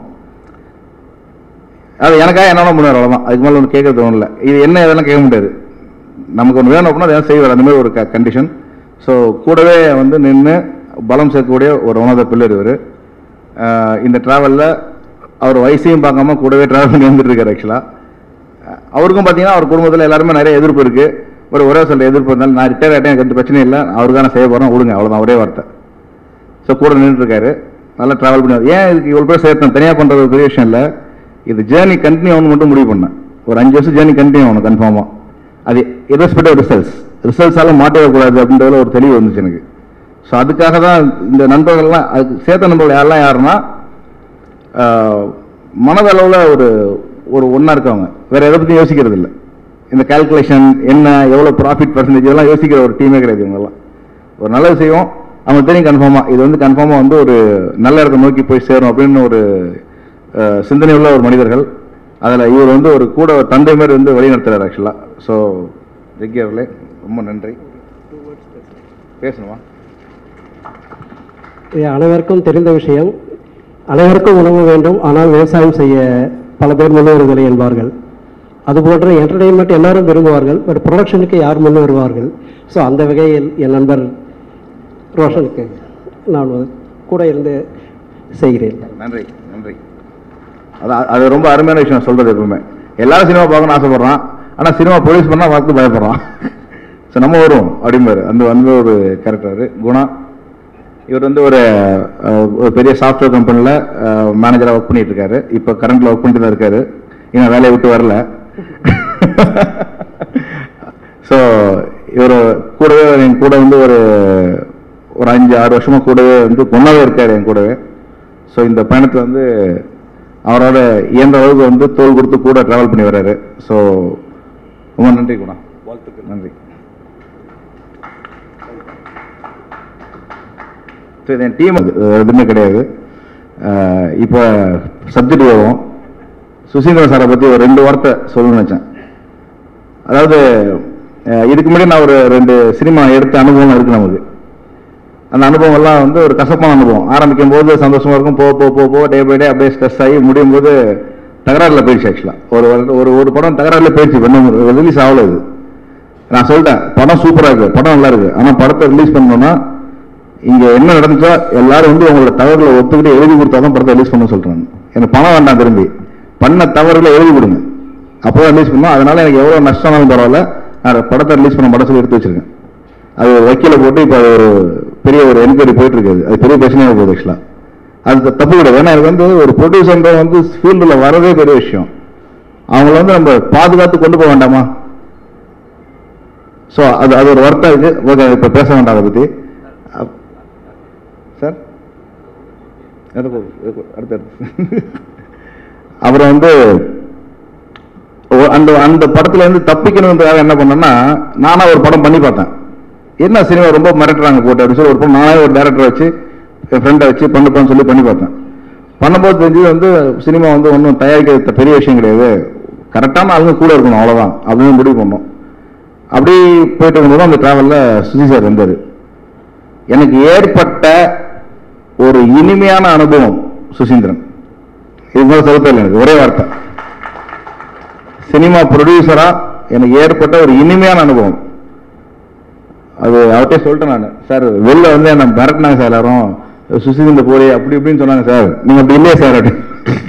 அது எனக்காக என்ன பண்ணுவார் அவ்வளோதான் அதுக்கு மேலே ஒன்று கேட்க தோணல இது என்ன இதெல்லாம் கேட்க முடியாது நமக்கு ஒன்று வேணும் அப்படின்னா அதை செய்வார் அந்த மாதிரி ஒரு கண்டிஷன் ஸோ கூடவே வந்து நின்று பலம் சேர்க்கக்கூடிய ஒரு உணர்ந்த பிள்ளை இவர் இந்த ட்ராவலில் அவர் வயசையும் பார்க்காம கூடவே ட்ராவல் பண்ணி வந்துட்டு இருக்காரு ஆக்சுவலாக அவருக்கும் பார்த்தீங்கன்னா அவர் குடும்பத்தில் எல்லாருமே நிறைய எதிர்ப்பு இருக்குது ஒரு ஒரே சொல்ற எதிர்ப்பு இருந்தாலும் நான் ரிட்டையர் ஆகிட்டேன் எனக்கு எந்த பிரச்சனையும் இல்லை அவருக்கான செய்ய போகிறேன் விடுங்க அவ்வளோதான் ஒரே வார்த்தை ஸோ கூட நின்றுட்டு இருக்காரு நல்லா ட்ராவல் பண்ணி ஏன் இதுக்கு இவ்வளோ பேர் சேர்த்தேன் தனியாக பண்ணுறது ஒரு பெரிய விஷயம் இல்லை இது ஜேர்னி கண்டினியூ ஆகணும் மட்டும் முடிவு பண்ணேன் ஒரு அஞ்சு வருஷம் ஜேர்னி கண்டினியூ ஆகணும் கன்ஃபார்மாக அது இரஸ்பெக்ட் ரிசல்ட்ஸ் ரிசல்ட்ஸால மாட்டிடக்கூடாது அப்படின்றதுல ஒரு தெளிவு வந்துச்சு எனக்கு ஸோ அதுக்காக தான் இந்த நண்பர்கள்லாம் அதுக்கு சேர்த்த நண்பர்கள் யாரெல்லாம் யாருன்னா ஆஹ், மனதளவில் ஒரு ஒரு ஒன்றா இருக்கவங்க வேற எதை பற்றியும் யோசிக்கிறது இல்லை இந்த கால்குலேஷன் என்ன எவ்வளோ ப்ராஃபிட் பர்சன்டேஜ் இதெல்லாம் யோசிக்கிற ஒரு டீமே கிடையாது இவங்கெல்லாம் ஒரு நல்ல விஷயம் அவங்க தெரியும் கன்ஃபார்மாக இது வந்து கன்ஃபார்மாக வந்து ஒரு நல்ல இடத்தை நோக்கி போய் சேரும் அப்படின்னு ஒரு அஹ், சிந்தனை உள்ள ஒரு மனிதர்கள் அதில் இவர் வந்து ஒரு கூட ஒரு தந்தை மாதிரி வந்து வழி நடத்துறாரு ஆக்சுவலாக ஸோ ஜெக்கி அவர்களே ரொம்ப நன்றி பேசணுமா இது அனைவருக்கும் தெரிந்த விஷயம் அனைவருக்கும் உணவு வேண்டும் ஆனால் விவசாயம் செய்ய பல பேர் முன்வருவதில்லை என்பார்கள் அதுபோன்ற என்டர்டெயின்மெண்ட் எல்லாரும் விரும்புவார்கள் பட் ப்ரொடக்ஷனுக்கு யார் முன் வருவார்கள் ஸோ அந்த வகையில் என் நண்பர் ரோஷனுக்கு நான் ஒரு கூட இருந்து செய்கிறேன் நன்றி நன்றி அது அது ரொம்ப அருமையான விஷயம் சொல்றது எப்பவுமே எல்லாரும் சினிமா பார்க்கணும்னு ஆசைப்படுறான் ஆனால் சினிமா ப்ரொடியூஸ் பண்ணால் பார்த்து பயப்படுறான் ஸோ நம்ம வருவோம் அப்படிம்பாரு அந்த அந்த ஒரு கேரக்டர் குணா இவர் வந்து ஒரு அஹ், ஒரு பெரிய சாஃப்ட்வேர் கம்பெனியில் மேனேஜராக ஒர்க் பண்ணிட்டு இருக்காரு இப்போ கரண்ட்ல ஒர்க் பண்ணிட்டு தான் இருக்காரு இன்னும் வேலையை விட்டு வரல ஸோ இவர் கூடவே என் கூட வந்து ஒரு ஒரு அஞ்சு ஆறு வருஷமா கூடவே வந்து பொண்ணாவே இருக்காரு என் கூடவே ஸோ இந்த பயணத்தில் வந்து அவரோட இயன்ற அளவுக்கு வந்து தோல் கொடுத்து கூட டிராவல் பண்ணி வர்றாரு ஸோ ரொம்ப நன்றி குணா வாழ்த்துக்கள் நன்றி ஸோ இது என் டீம் எதுவுமே கிடையாது அஹ் இப்போ சப்ஜெக்ட் வரும் சுசீந்திரன் சாரை பற்றி ஒரு ரெண்டு வார்த்தை சொல்லணும்னு நினச்சேன் அதாவது அஹ் இதுக்கு முன்னாடி நான் ஒரு ரெண்டு சினிமா எடுத்த அனுபவம் இருக்கு நமக்கு அந்த அனுபவம் எல்லாம் வந்து ஒரு கசப்பான அனுபவம் ஆரம்பிக்கும் போது சந்தோஷமா இருக்கும் போக போக போக போக டே பை டே அப்படியே ஸ்ட்ரெஸ் ஆகி முடியும் போது தகராறுல போயிடுச்சு ஆக்சுவலாக ஒரு வருட- ஒரு ஒரு படம் தகராறுல போயிடுச்சு இன்னும் ரிலீஸ் ஆகல இது நான் சொல்லிட்டேன் படம் சூப்பரா இருக்கு படம் நல்லா இருக்கு ஆனா படத்தை ரிலீஸ் பண்ணணும்னா இங்க என்ன நடந்துச்சோ எல்லாரும் வந்து உங்களோட தவறுகளை ஒத்துக்கிட்டு எழுதி கொடுத்தாதான் படத்தை ரிலீஸ் பண்ண சொல்றாங்க எனக்கு பணம் வேண்டாம் திரும்பி பண்ண தவறுகளை எழுதி கொடுங்க அப்போதான் ரிலீஸ் பண்ணோம் அதனால எனக்கு எவ்வளவு நஷ்டம்னாலும் பரவாயில்ல நான் படத்தை ரிலீஸ் பண்ண படம் சொல்லி எடுத்து வச்சிருக்கேன் அது ஒரு வக்கீல போட்டு இப்போ அது ஒரு பெரிய ஒரு என்கொயரி போயிட்டு இருக்குது அது பெரிய பிரச்சனையாக போகுது ஆக்சுவலாக அது தப்பு கிடையாது ஏன்னா எனக்கு வந்து ஒரு ப்ரொடியூசர் வந்து ஃபீல்டில் வரதே பெரிய விஷயம் அவங்கள வந்து நம்ம பாதுகாத்து கொண்டு போக வேண்டாமா ஸோ அது அது ஒரு வருத்தம் இருக்கு ஓகே இப்போ பேச வேண்டாம் அதை பற்றி சார் அடுத்து அப்புறம் வந்து ஒ- அந்த அந்த படத்துல இருந்து தப்பிக்கணுன்றதுக்காக என்ன பண்ணேன்னா நானா ஒரு படம் பண்ணி பார்த்தேன் என்ன சினிமா ரொம்ப மிரட்டுறாங்க போட்டு அப்படின்னு சொல்லி ஒரு படம் நானே ஒரு டேரக்டர் வச்சு என் ஃப்ரெண்டை வச்சு பண்ணுப்பான்னு சொல்லி பண்ணி பார்த்தேன் பண்ணும்போது தெரிஞ்சது வந்து சினிமா வந்து ஒன்றும் தயாரிக்கிறது பெரிய விஷயம் கிடையாது கரெக்டான ஆளுங்க கூட இருக்கணும் அவ்வளோதான் அப்படின்னு முடிவு பண்ணோம் அப்படி போயிட்டு இருக்கும்போது அந்த டிராவலில் சுஜி சார் இருந்தார் எனக்கு ஏற்பட்ட ஒரு இனிமையான அனுபவம் சுசீந்திரன் இது மாதிரி சொல்ல தெரியல எனக்கு ஒரே வார்த்தை சினிமா ப்ரொடியூசரா எனக்கு ஏற்பட்ட ஒரு இனிமையான அனுபவம் அது அவர்கிட்ட சொல்லிட்டேன் நான் சார் வெளில வந்து என்ன மிரட்டினாங்க சார் எல்லாரும் சுசீந்திர போரி அப்படி இப்படின்னு சொன்னாங்க சார் நீங்க அப்படி இல்லையே சார் அப்படி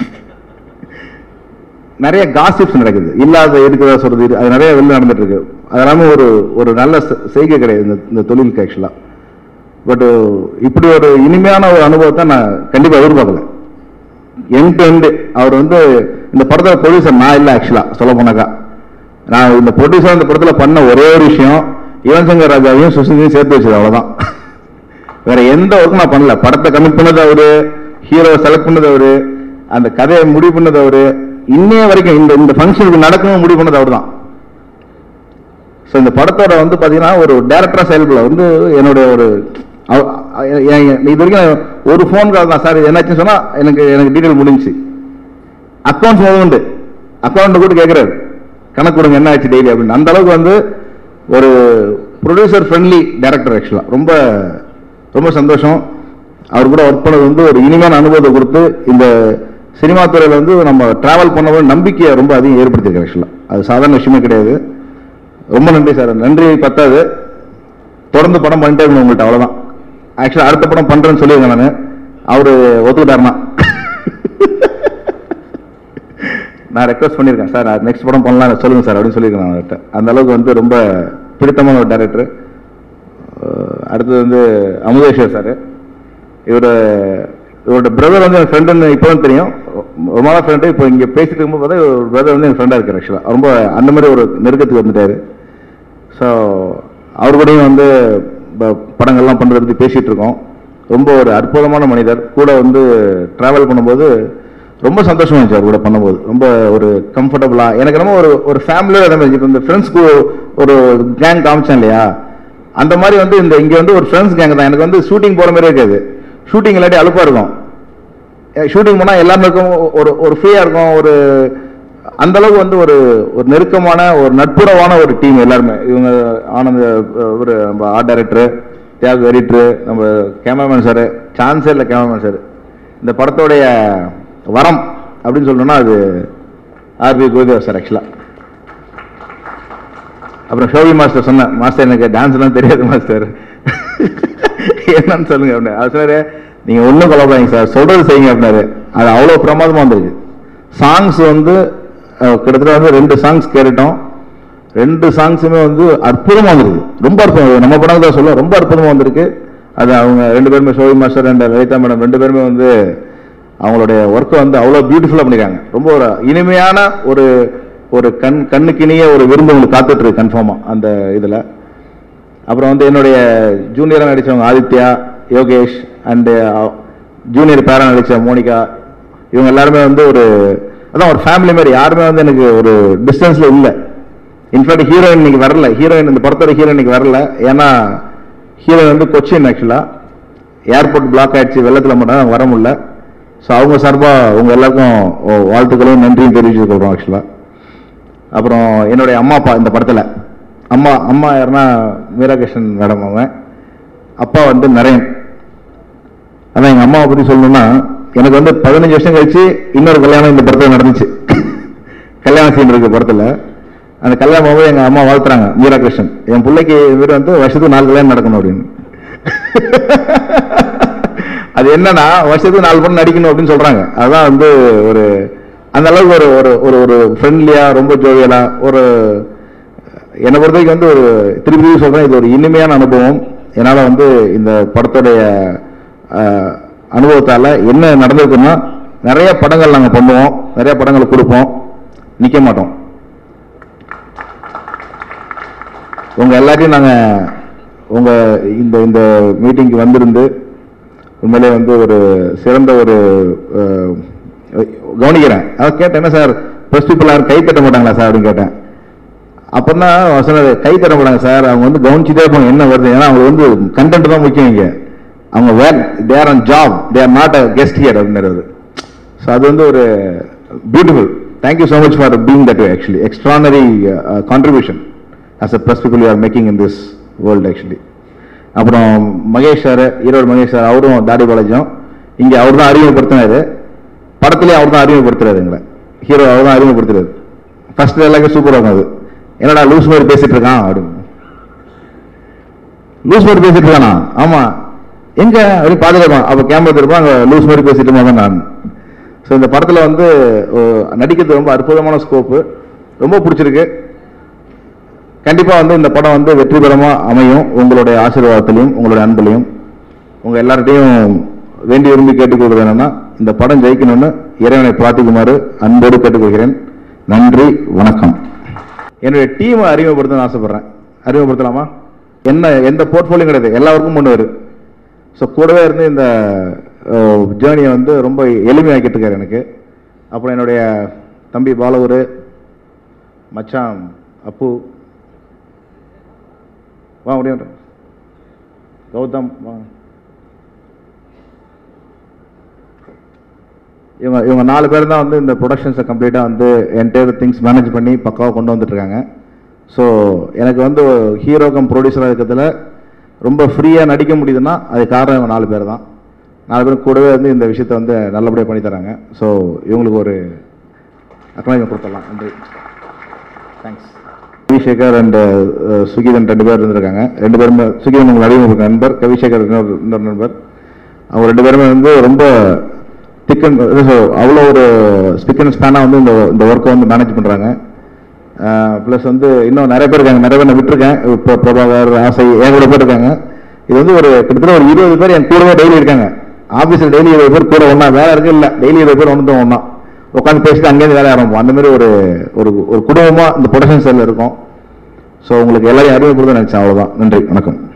நிறைய காசிப்ஸ் நடக்குது இல்லாத இருக்கிறதா சொல்றது இரு- அது நிறைய வெளில நடந்துட்டு இருக்கு அது எல்லாமே ஒரு ஒரு நல்ல செ- செய்கை கிடையாது இந்த இந்த தொழிலுக்கு ஆக்சுவலா பட் இப்படி ஒரு இனிமையான ஒரு அனுபவத்தை நான் கண்டிப்பாக எதிர்பார்க்கல எண்ட் டு எண்டு அவர் வந்து இந்த படத்தோட ப்ரொடியூசர் நான் இல்லை ஆக்சுவலாக சொல்ல போனாக்கா நான் இந்த ப்ரொடியூசர் இந்த படத்தில் பண்ண ஒரே ஒரு விஷயம் யுவன் சங்கர் ராஜாவையும் சுசிந்தையும் சேர்த்து வச்சது அவ்வளோதான் வேற எந்த ஒர்க்கும் நான் பண்ணல படத்தை கமிட் பண்ணது அவரு ஹீரோவை செலக்ட் பண்ணது அவரு அந்த கதையை முடிவு பண்ணது அவரு இன்னைய வரைக்கும் இந்த இந்த ஃபங்க்ஷனுக்கு நடக்கணும் முடிவு பண்ணது அவர் தான் ஸோ இந்த படத்தோட வந்து பார்த்தீங்கன்னா ஒரு டேரக்டரா செயல்பட வந்து என்னுடைய ஒரு அவ- எ- எ- இது வரைக்கும் ஒரு ஃபோன் கால் தான் சார் இது என்னாச்சுன்னு சொன்னா எனக்கு எனக்கு டீட்டெயில் முடிஞ்சுச்சு அக்கௌண்ட்ஸ் முதல் உண்டு அக்கௌண்ட் கூட கேட்குறாரு கணக்கு கொடுங்க என்ன ஆச்சு டெய்லி அப்படின்னு அந்த அளவுக்கு வந்து ஒரு ப்ரொடியூசர் ஃப்ரெண்ட்லி டேரக்டர் ஆக்சுவலாக ரொம்ப ரொம்ப சந்தோஷம் அவர் கூட ஒர்க் பண்ணது வந்து ஒரு இனிமையான அனுபவத்தை கொடுத்து இந்த சினிமா துறையில் வந்து நம்ம டிராவல் பண்ண நம்பிக்கையை ரொம்ப அதிகம் ஏற்படுத்தியிருக்கு ஆக்சுவலாக அது சாதாரண விஷயமே கிடையாது ரொம்ப நன்றி சார் நன்றி பத்தாது தொடர்ந்து படம் பண்ணிட்டே இருக்கணும் உங்கள்கிட்ட அவ்வளோதான் ஆக்சுவலாக அடுத்த படம் பண்ணுறேன்னு சொல்லியிருக்கேன் நான் அவர் ஒத்துக்கிட்டாருன்னா நான் ரெக்வஸ்ட் பண்ணியிருக்கேன் சார் நெக்ஸ்ட் படம் பண்ணலாம் சொல்லுங்க சார் அப்படின்னு சொல்லியிருக்கேன் நான் அவர்கிட்ட அந்த அளவுக்கு வந்து ரொம்ப பிடித்தமான ஒரு டேரக்டர் அடுத்தது வந்து அமுதேஸ்வர் சார் இவர் இவரோட பிரதர் வந்து என் ஃப்ரெண்டுன்னு இப்போ தான் தெரியும் ரொம்ப நாள் ஃப்ரெண்டு இப்போ இங்கே பேசிட்டு இருக்கும்போது பார்த்தா இவர் பிரதர் வந்து என் ஃப்ரெண்டாக இருக்கார் ஆக்சுவலாக ரொம்ப அந்த மாதிரி ஒரு நெருக்கத்துக்கு வந்துட்டாரு ஸோ அவர் கூடயும் வந்து ப- படங்கள்லாம் பண்ணுறத பற்றி பேசிகிட்டு இருக்கோம் ரொம்ப ஒரு அற்புதமான மனிதர் கூட வந்து ட்ராவல் பண்ணும்போது ரொம்ப சந்தோஷமா இருந்துச்சு அவர் கூட பண்ணும்போது ரொம்ப ஒரு கம்ஃபர்டபுளாக எனக்கு ரொம்ப ஒரு ஒரு ஃபேமிலியோட அதே மாதிரி இப்போ இந்த ஃப்ரெண்ட்ஸ்க்கு ஒரு கேங் காமிச்சேன் இல்லையா அந்த மாதிரி வந்து இந்த இங்கே வந்து ஒரு ஃப்ரெண்ட்ஸ் கேங் தான் எனக்கு வந்து ஷூட்டிங் போகிற மாதிரி இருக்காது ஷூட்டிங் இல்லாட்டி அலுப்பாக இருக்கும் ஷூட்டிங் போனால் எல்லாமே இருக்கும் ஒரு ஒரு ஃப்ரீயாக இருக்கும் ஒரு அந்த அளவுக்கு வந்து ஒரு ஒரு நெருக்கமான ஒரு நட்புறவான ஒரு டீம் எல்லாருமே இவங்க ஆனந்த் ஒரு நம்ம ஆர்ட் டைரக்டர் தியாக எடிட்டரு நம்ம கேமராமேன் சார் சான்ஸே இல்லை கேமராமேன் சார் இந்த படத்தோடைய வரம் அப்படின்னு சொல்லணும்னா அது ஆர்பி கோவிதா சார் ஆக்சுவலாக அப்புறம் ஷோபி மாஸ்டர் சொன்னேன் மாஸ்டர் எனக்கு டான்ஸ்லாம் தெரியாது மாஸ்டர் என்னன்னு சொல்லுங்க அப்படின்னு அவர் சொன்னாரு நீங்க ஒன்றும் கொலப்பாங்க சார் சொல்றது செய்யுங்க அப்படின்னாரு அது அவ்வளோ பிரமாதமா வந்திருக்கு சாங்ஸ் வந்து அஹ், கிட்டத்தட்ட வந்து ரெண்டு சாங்ஸ் கேட்டுட்டோம் ரெண்டு சாங்ஸுமே வந்து அற்புதமா வந்திருக்கு ரொம்ப அற்புதம் நம்ம படம் தான் சொல்ல ரொம்ப அற்புதமா வந்திருக்கு அது அவங்க ரெண்டு பேருமே Shobi master and Lalitha madam ரெண்டு பேருமே வந்து அவங்களுடைய ஒர்க்கை வந்து அவ்வளோ பியூட்டிஃபுல்லாக பண்ணிருக்காங்க ரொம்ப ஒரு இனிமையான ஒரு ஒரு கண் கண்ணுக்கினிய ஒரு விரும்பு உங்களுக்கு காத்துட்டு இருக்கு கன்ஃபார்மாக அந்த இதில் அப்புறம் வந்து என்னுடைய ஜூனியராக நடித்தவங்க ஆதித்யா யோகேஷ் அண்டு ஜூனியர் பேரா நடித்த மோனிகா இவங்க எல்லாருமே வந்து ஒரு அதான் ஒரு ஃபேமிலி மாதிரி யாருமே வந்து எனக்கு ஒரு டிஸ்டன்ஸில் இல்லை இன்ஃபேக்ட் ஹீரோயின் இன்னைக்கு வரல ஹீரோயின் இந்த படத்தோட ஹீரோயின் இன்னைக்கு வரல ஏன்னா ஹீரோயின் வந்து கொச்சின் ஆக்சுவலாக ஏர்போர்ட் பிளாக் ஆயிடுச்சு வெள்ளத்தில் மட்டும் அவங்க வர முடியல ஸோ அவங்க சார்பாக உங்கள் எல்லாருக்கும் ஓ- வாழ்த்துக்களும் நன்றியும் தெரிவிச்சு கொள்கிறோம் ஆக்சுவலாக அப்புறம் என்னுடைய அம்மா அப்பா இந்த படத்தில் அம்மா அம்மா யாருன்னா மீராகிருஷ்ணன் மேடம் அவங்க அப்பா வந்து நரேன் அதான் எங்கள் அம்மாவை பற்றி சொல்லணும்னா எனக்கு வந்து பதினஞ்சு வருஷம் கழிச்சு இன்னொரு கல்யாணம் இந்த படத்தில் நடந்துச்சு கல்யாண சீன் இருக்கு படத்தில் அந்த கல்யாணம் போது எங்கள் அம்மா வாழ்த்துறாங்க மீராகிருஷ்ணன் என் பிள்ளைக்கு இவர் வந்து வருஷத்துக்கு நாலு கல்யாணம் நடக்கணும் அப்படின்னு அது என்னன்னா வருஷத்துக்கு நாலு படம் நடிக்கணும் அப்படின்னு சொல்றாங்க அதான் வந்து ஒரு அந்த அளவுக்கு ஒரு ஒரு ஒரு ஒரு ஃப்ரெண்ட்லியா ரொம்ப ஜோவியலா ஒரு என்னை பொறுத்த வரைக்கும் வந்து ஒரு திருப்பி திருப்பி சொல்றேன் இது ஒரு இனிமையான அனுபவம் என்னால் வந்து இந்த படத்துடைய அஹ், அனுபவத்தால என்ன நடந்திருக்குன்னா நிறைய படங்கள் நாங்கள் பண்ணுவோம் நிறைய படங்கள் கொடுப்போம் நிற்க மாட்டோம் உங்க எல்லாத்தையும் நாங்கள் உங்க இந்த இந்த மீட்டிங்க்கு வந்திருந்து உண்மையிலே வந்து ஒரு சிறந்த ஒரு அஹ், கவனிக்கிறேன் அதான் கேட்டேன் என்ன சார் ப்ளஸ் பீப்புள் யாரும் கை தட்ட மாட்டாங்களா சார் அப்படின்னு கேட்டேன் அப்பதான் அவர் சொன்னாரு கை தட்ட மாட்டாங்க சார் அவங்க வந்து கவனிச்சுட்டே இருப்பாங்க என்ன வருது ஏன்னா அவங்க வந்து கண்டென்ட் தான் முக்கியம் இங்க அவங்க where there on job they are not a guest here அப்படின்னாரு ஸோ அது வந்து ஒரு beautiful thank you so much for being that way actually extraordinary contribution as a bless people you are making in this world actually அப்புறம் Mahesh sir Erode Mahesh sir அவரும் தாடி பாலாஜியும் இங்கே அவர் தான் அறிமுகப்படுத்தினாரு படத்துலேயே அவர் தான் அறிமுகப்படுத்துறாரு எங்களை ஹீரோ அவர் தான் அறிமுகப்படுத்துறாரு ஃபர்ஸ்ட் எல்லாமே சூப்பராக இருக்கும் அது என்னடா லூஸ் மாதிரி பேசிட்டு இருக்கான் அப்படின்னு லூஸ் மாதிரி பேசிட்டு இருக்கானா ஆமா எங்க அப்படின்னு பாத்துருப்பான் அப்ப கேமரா திருப்பான் அங்க லூஸ் மாதிரி பேசிட்டு இருப்பாங்க நான் ஸோ இந்த படத்துல வந்து ஓ, நடிக்கிறது ரொம்ப அற்புதமான ஸ்கோப்பு ரொம்ப பிடிச்சிருக்கு கண்டிப்பா வந்து இந்த படம் வந்து வெற்றிகரமா அமையும் உங்களுடைய ஆசீர்வாதத்திலையும் உங்களுடைய அன்புலையும் உங்கள் எல்லார்ட்டையும் வேண்டி விரும்பி கேட்டுக்கொள்வது என்னன்னா இந்த படம் ஜெயிக்கணும்னு இறைவனை பிரார்த்திக்குமாறு அன்போடு கேட்டுக்கொள்கிறேன் நன்றி வணக்கம் என்னுடைய டீமை அறிமுகப்படுத்தணும்னு ஆசைப்படுறேன் அறிமுகப்படுத்தலாமா என்ன எந்த போர்ட்ஃபோலியும் கிடையாது எல்லாருக்கும் பண்ணுவார் ஸோ கூடவே இருந்து இந்த ஜேர்னியை வந்து ரொம்ப எளிமையாக்கிட்டு இருக்காரு எனக்கு அப்புறம் என்னுடைய தம்பி பாலவூர் மச்சான் அப்பு வா முடியும் கௌதம் வா இவங்க இவங்க நாலு பேர் தான் வந்து இந்த ப்ரொடக்ஷன்ஸை கம்ப்ளீட்டாக வந்து என்டையர் திங்ஸ் மேனேஜ் பண்ணி பக்காவாக கொண்டு வந்துட்டுருக்காங்க ஸோ எனக்கு வந்து ஹீரோ கம் ப்ரொடியூசராக இருக்கிறதுல ரொம்ப ஃப்ரீயாக நடிக்க முடியுதுன்னா அது காரணம் இவங்க நாலு பேர் தான் நாலு பேரும் கூடவே வந்து இந்த விஷயத்தை வந்து நல்லபடியாக பண்ணி தராங்க ஸோ இவங்களுக்கு ஒரு அக்கனாஜ் கொடுத்துடலாம் நன்றி தேங்க்ஸ் கவிசேகர் அண்ட் சுகீதன் ரெண்டு பேர் இருந்திருக்காங்க ரெண்டு பேருமே சுகீதன் உங்களுக்கு அறிமுக நண்பர் கவிசேகர் இன்னொரு இன்னொரு நண்பர் அவங்க ரெண்டு பேருமே வந்து ரொம்ப திக் அண்ட் அவ்வளோ ஒரு ஸ்பிக் அண்ட் ஸ்பேனாக வந்து இந்த இந்த ஒர்க்கை வந்து மேனேஜ் பண்ணுறாங்க ப்ளஸ் வந்து இன்னும் நிறைய பேர் இருக்காங்க நிறைய பேர் நான் விட்டுருக்கேன் இப்போ பிரபாகர் ஆசை என் கூட பேர் இருக்காங்க இது வந்து ஒரு கிட்டத்தட்ட ஒரு இருபது பேர் என் கூடவே டெய்லி இருக்காங்க ஆஃபீஸில் டெய்லி இருபது பேர் கூட ஒன்றா வேலை இருக்கு இல்லை டெய்லி இருபது பேர் ஒன்று ஒன்றா உட்காந்து பேசிட்டு அங்கேருந்து வேலை ஆரம்பிப்போம் அந்த மாதிரி ஒரு ஒரு ஒரு குடும்பமாக இந்த ப்ரொடக்ஷன் செல்லில் இருக்கும் ஸோ உங்களுக்கு எல்லாரையும் அறிமுகப்படுத்த நினச்சேன் அவ்வளோதான் நன்றி வணக்கம்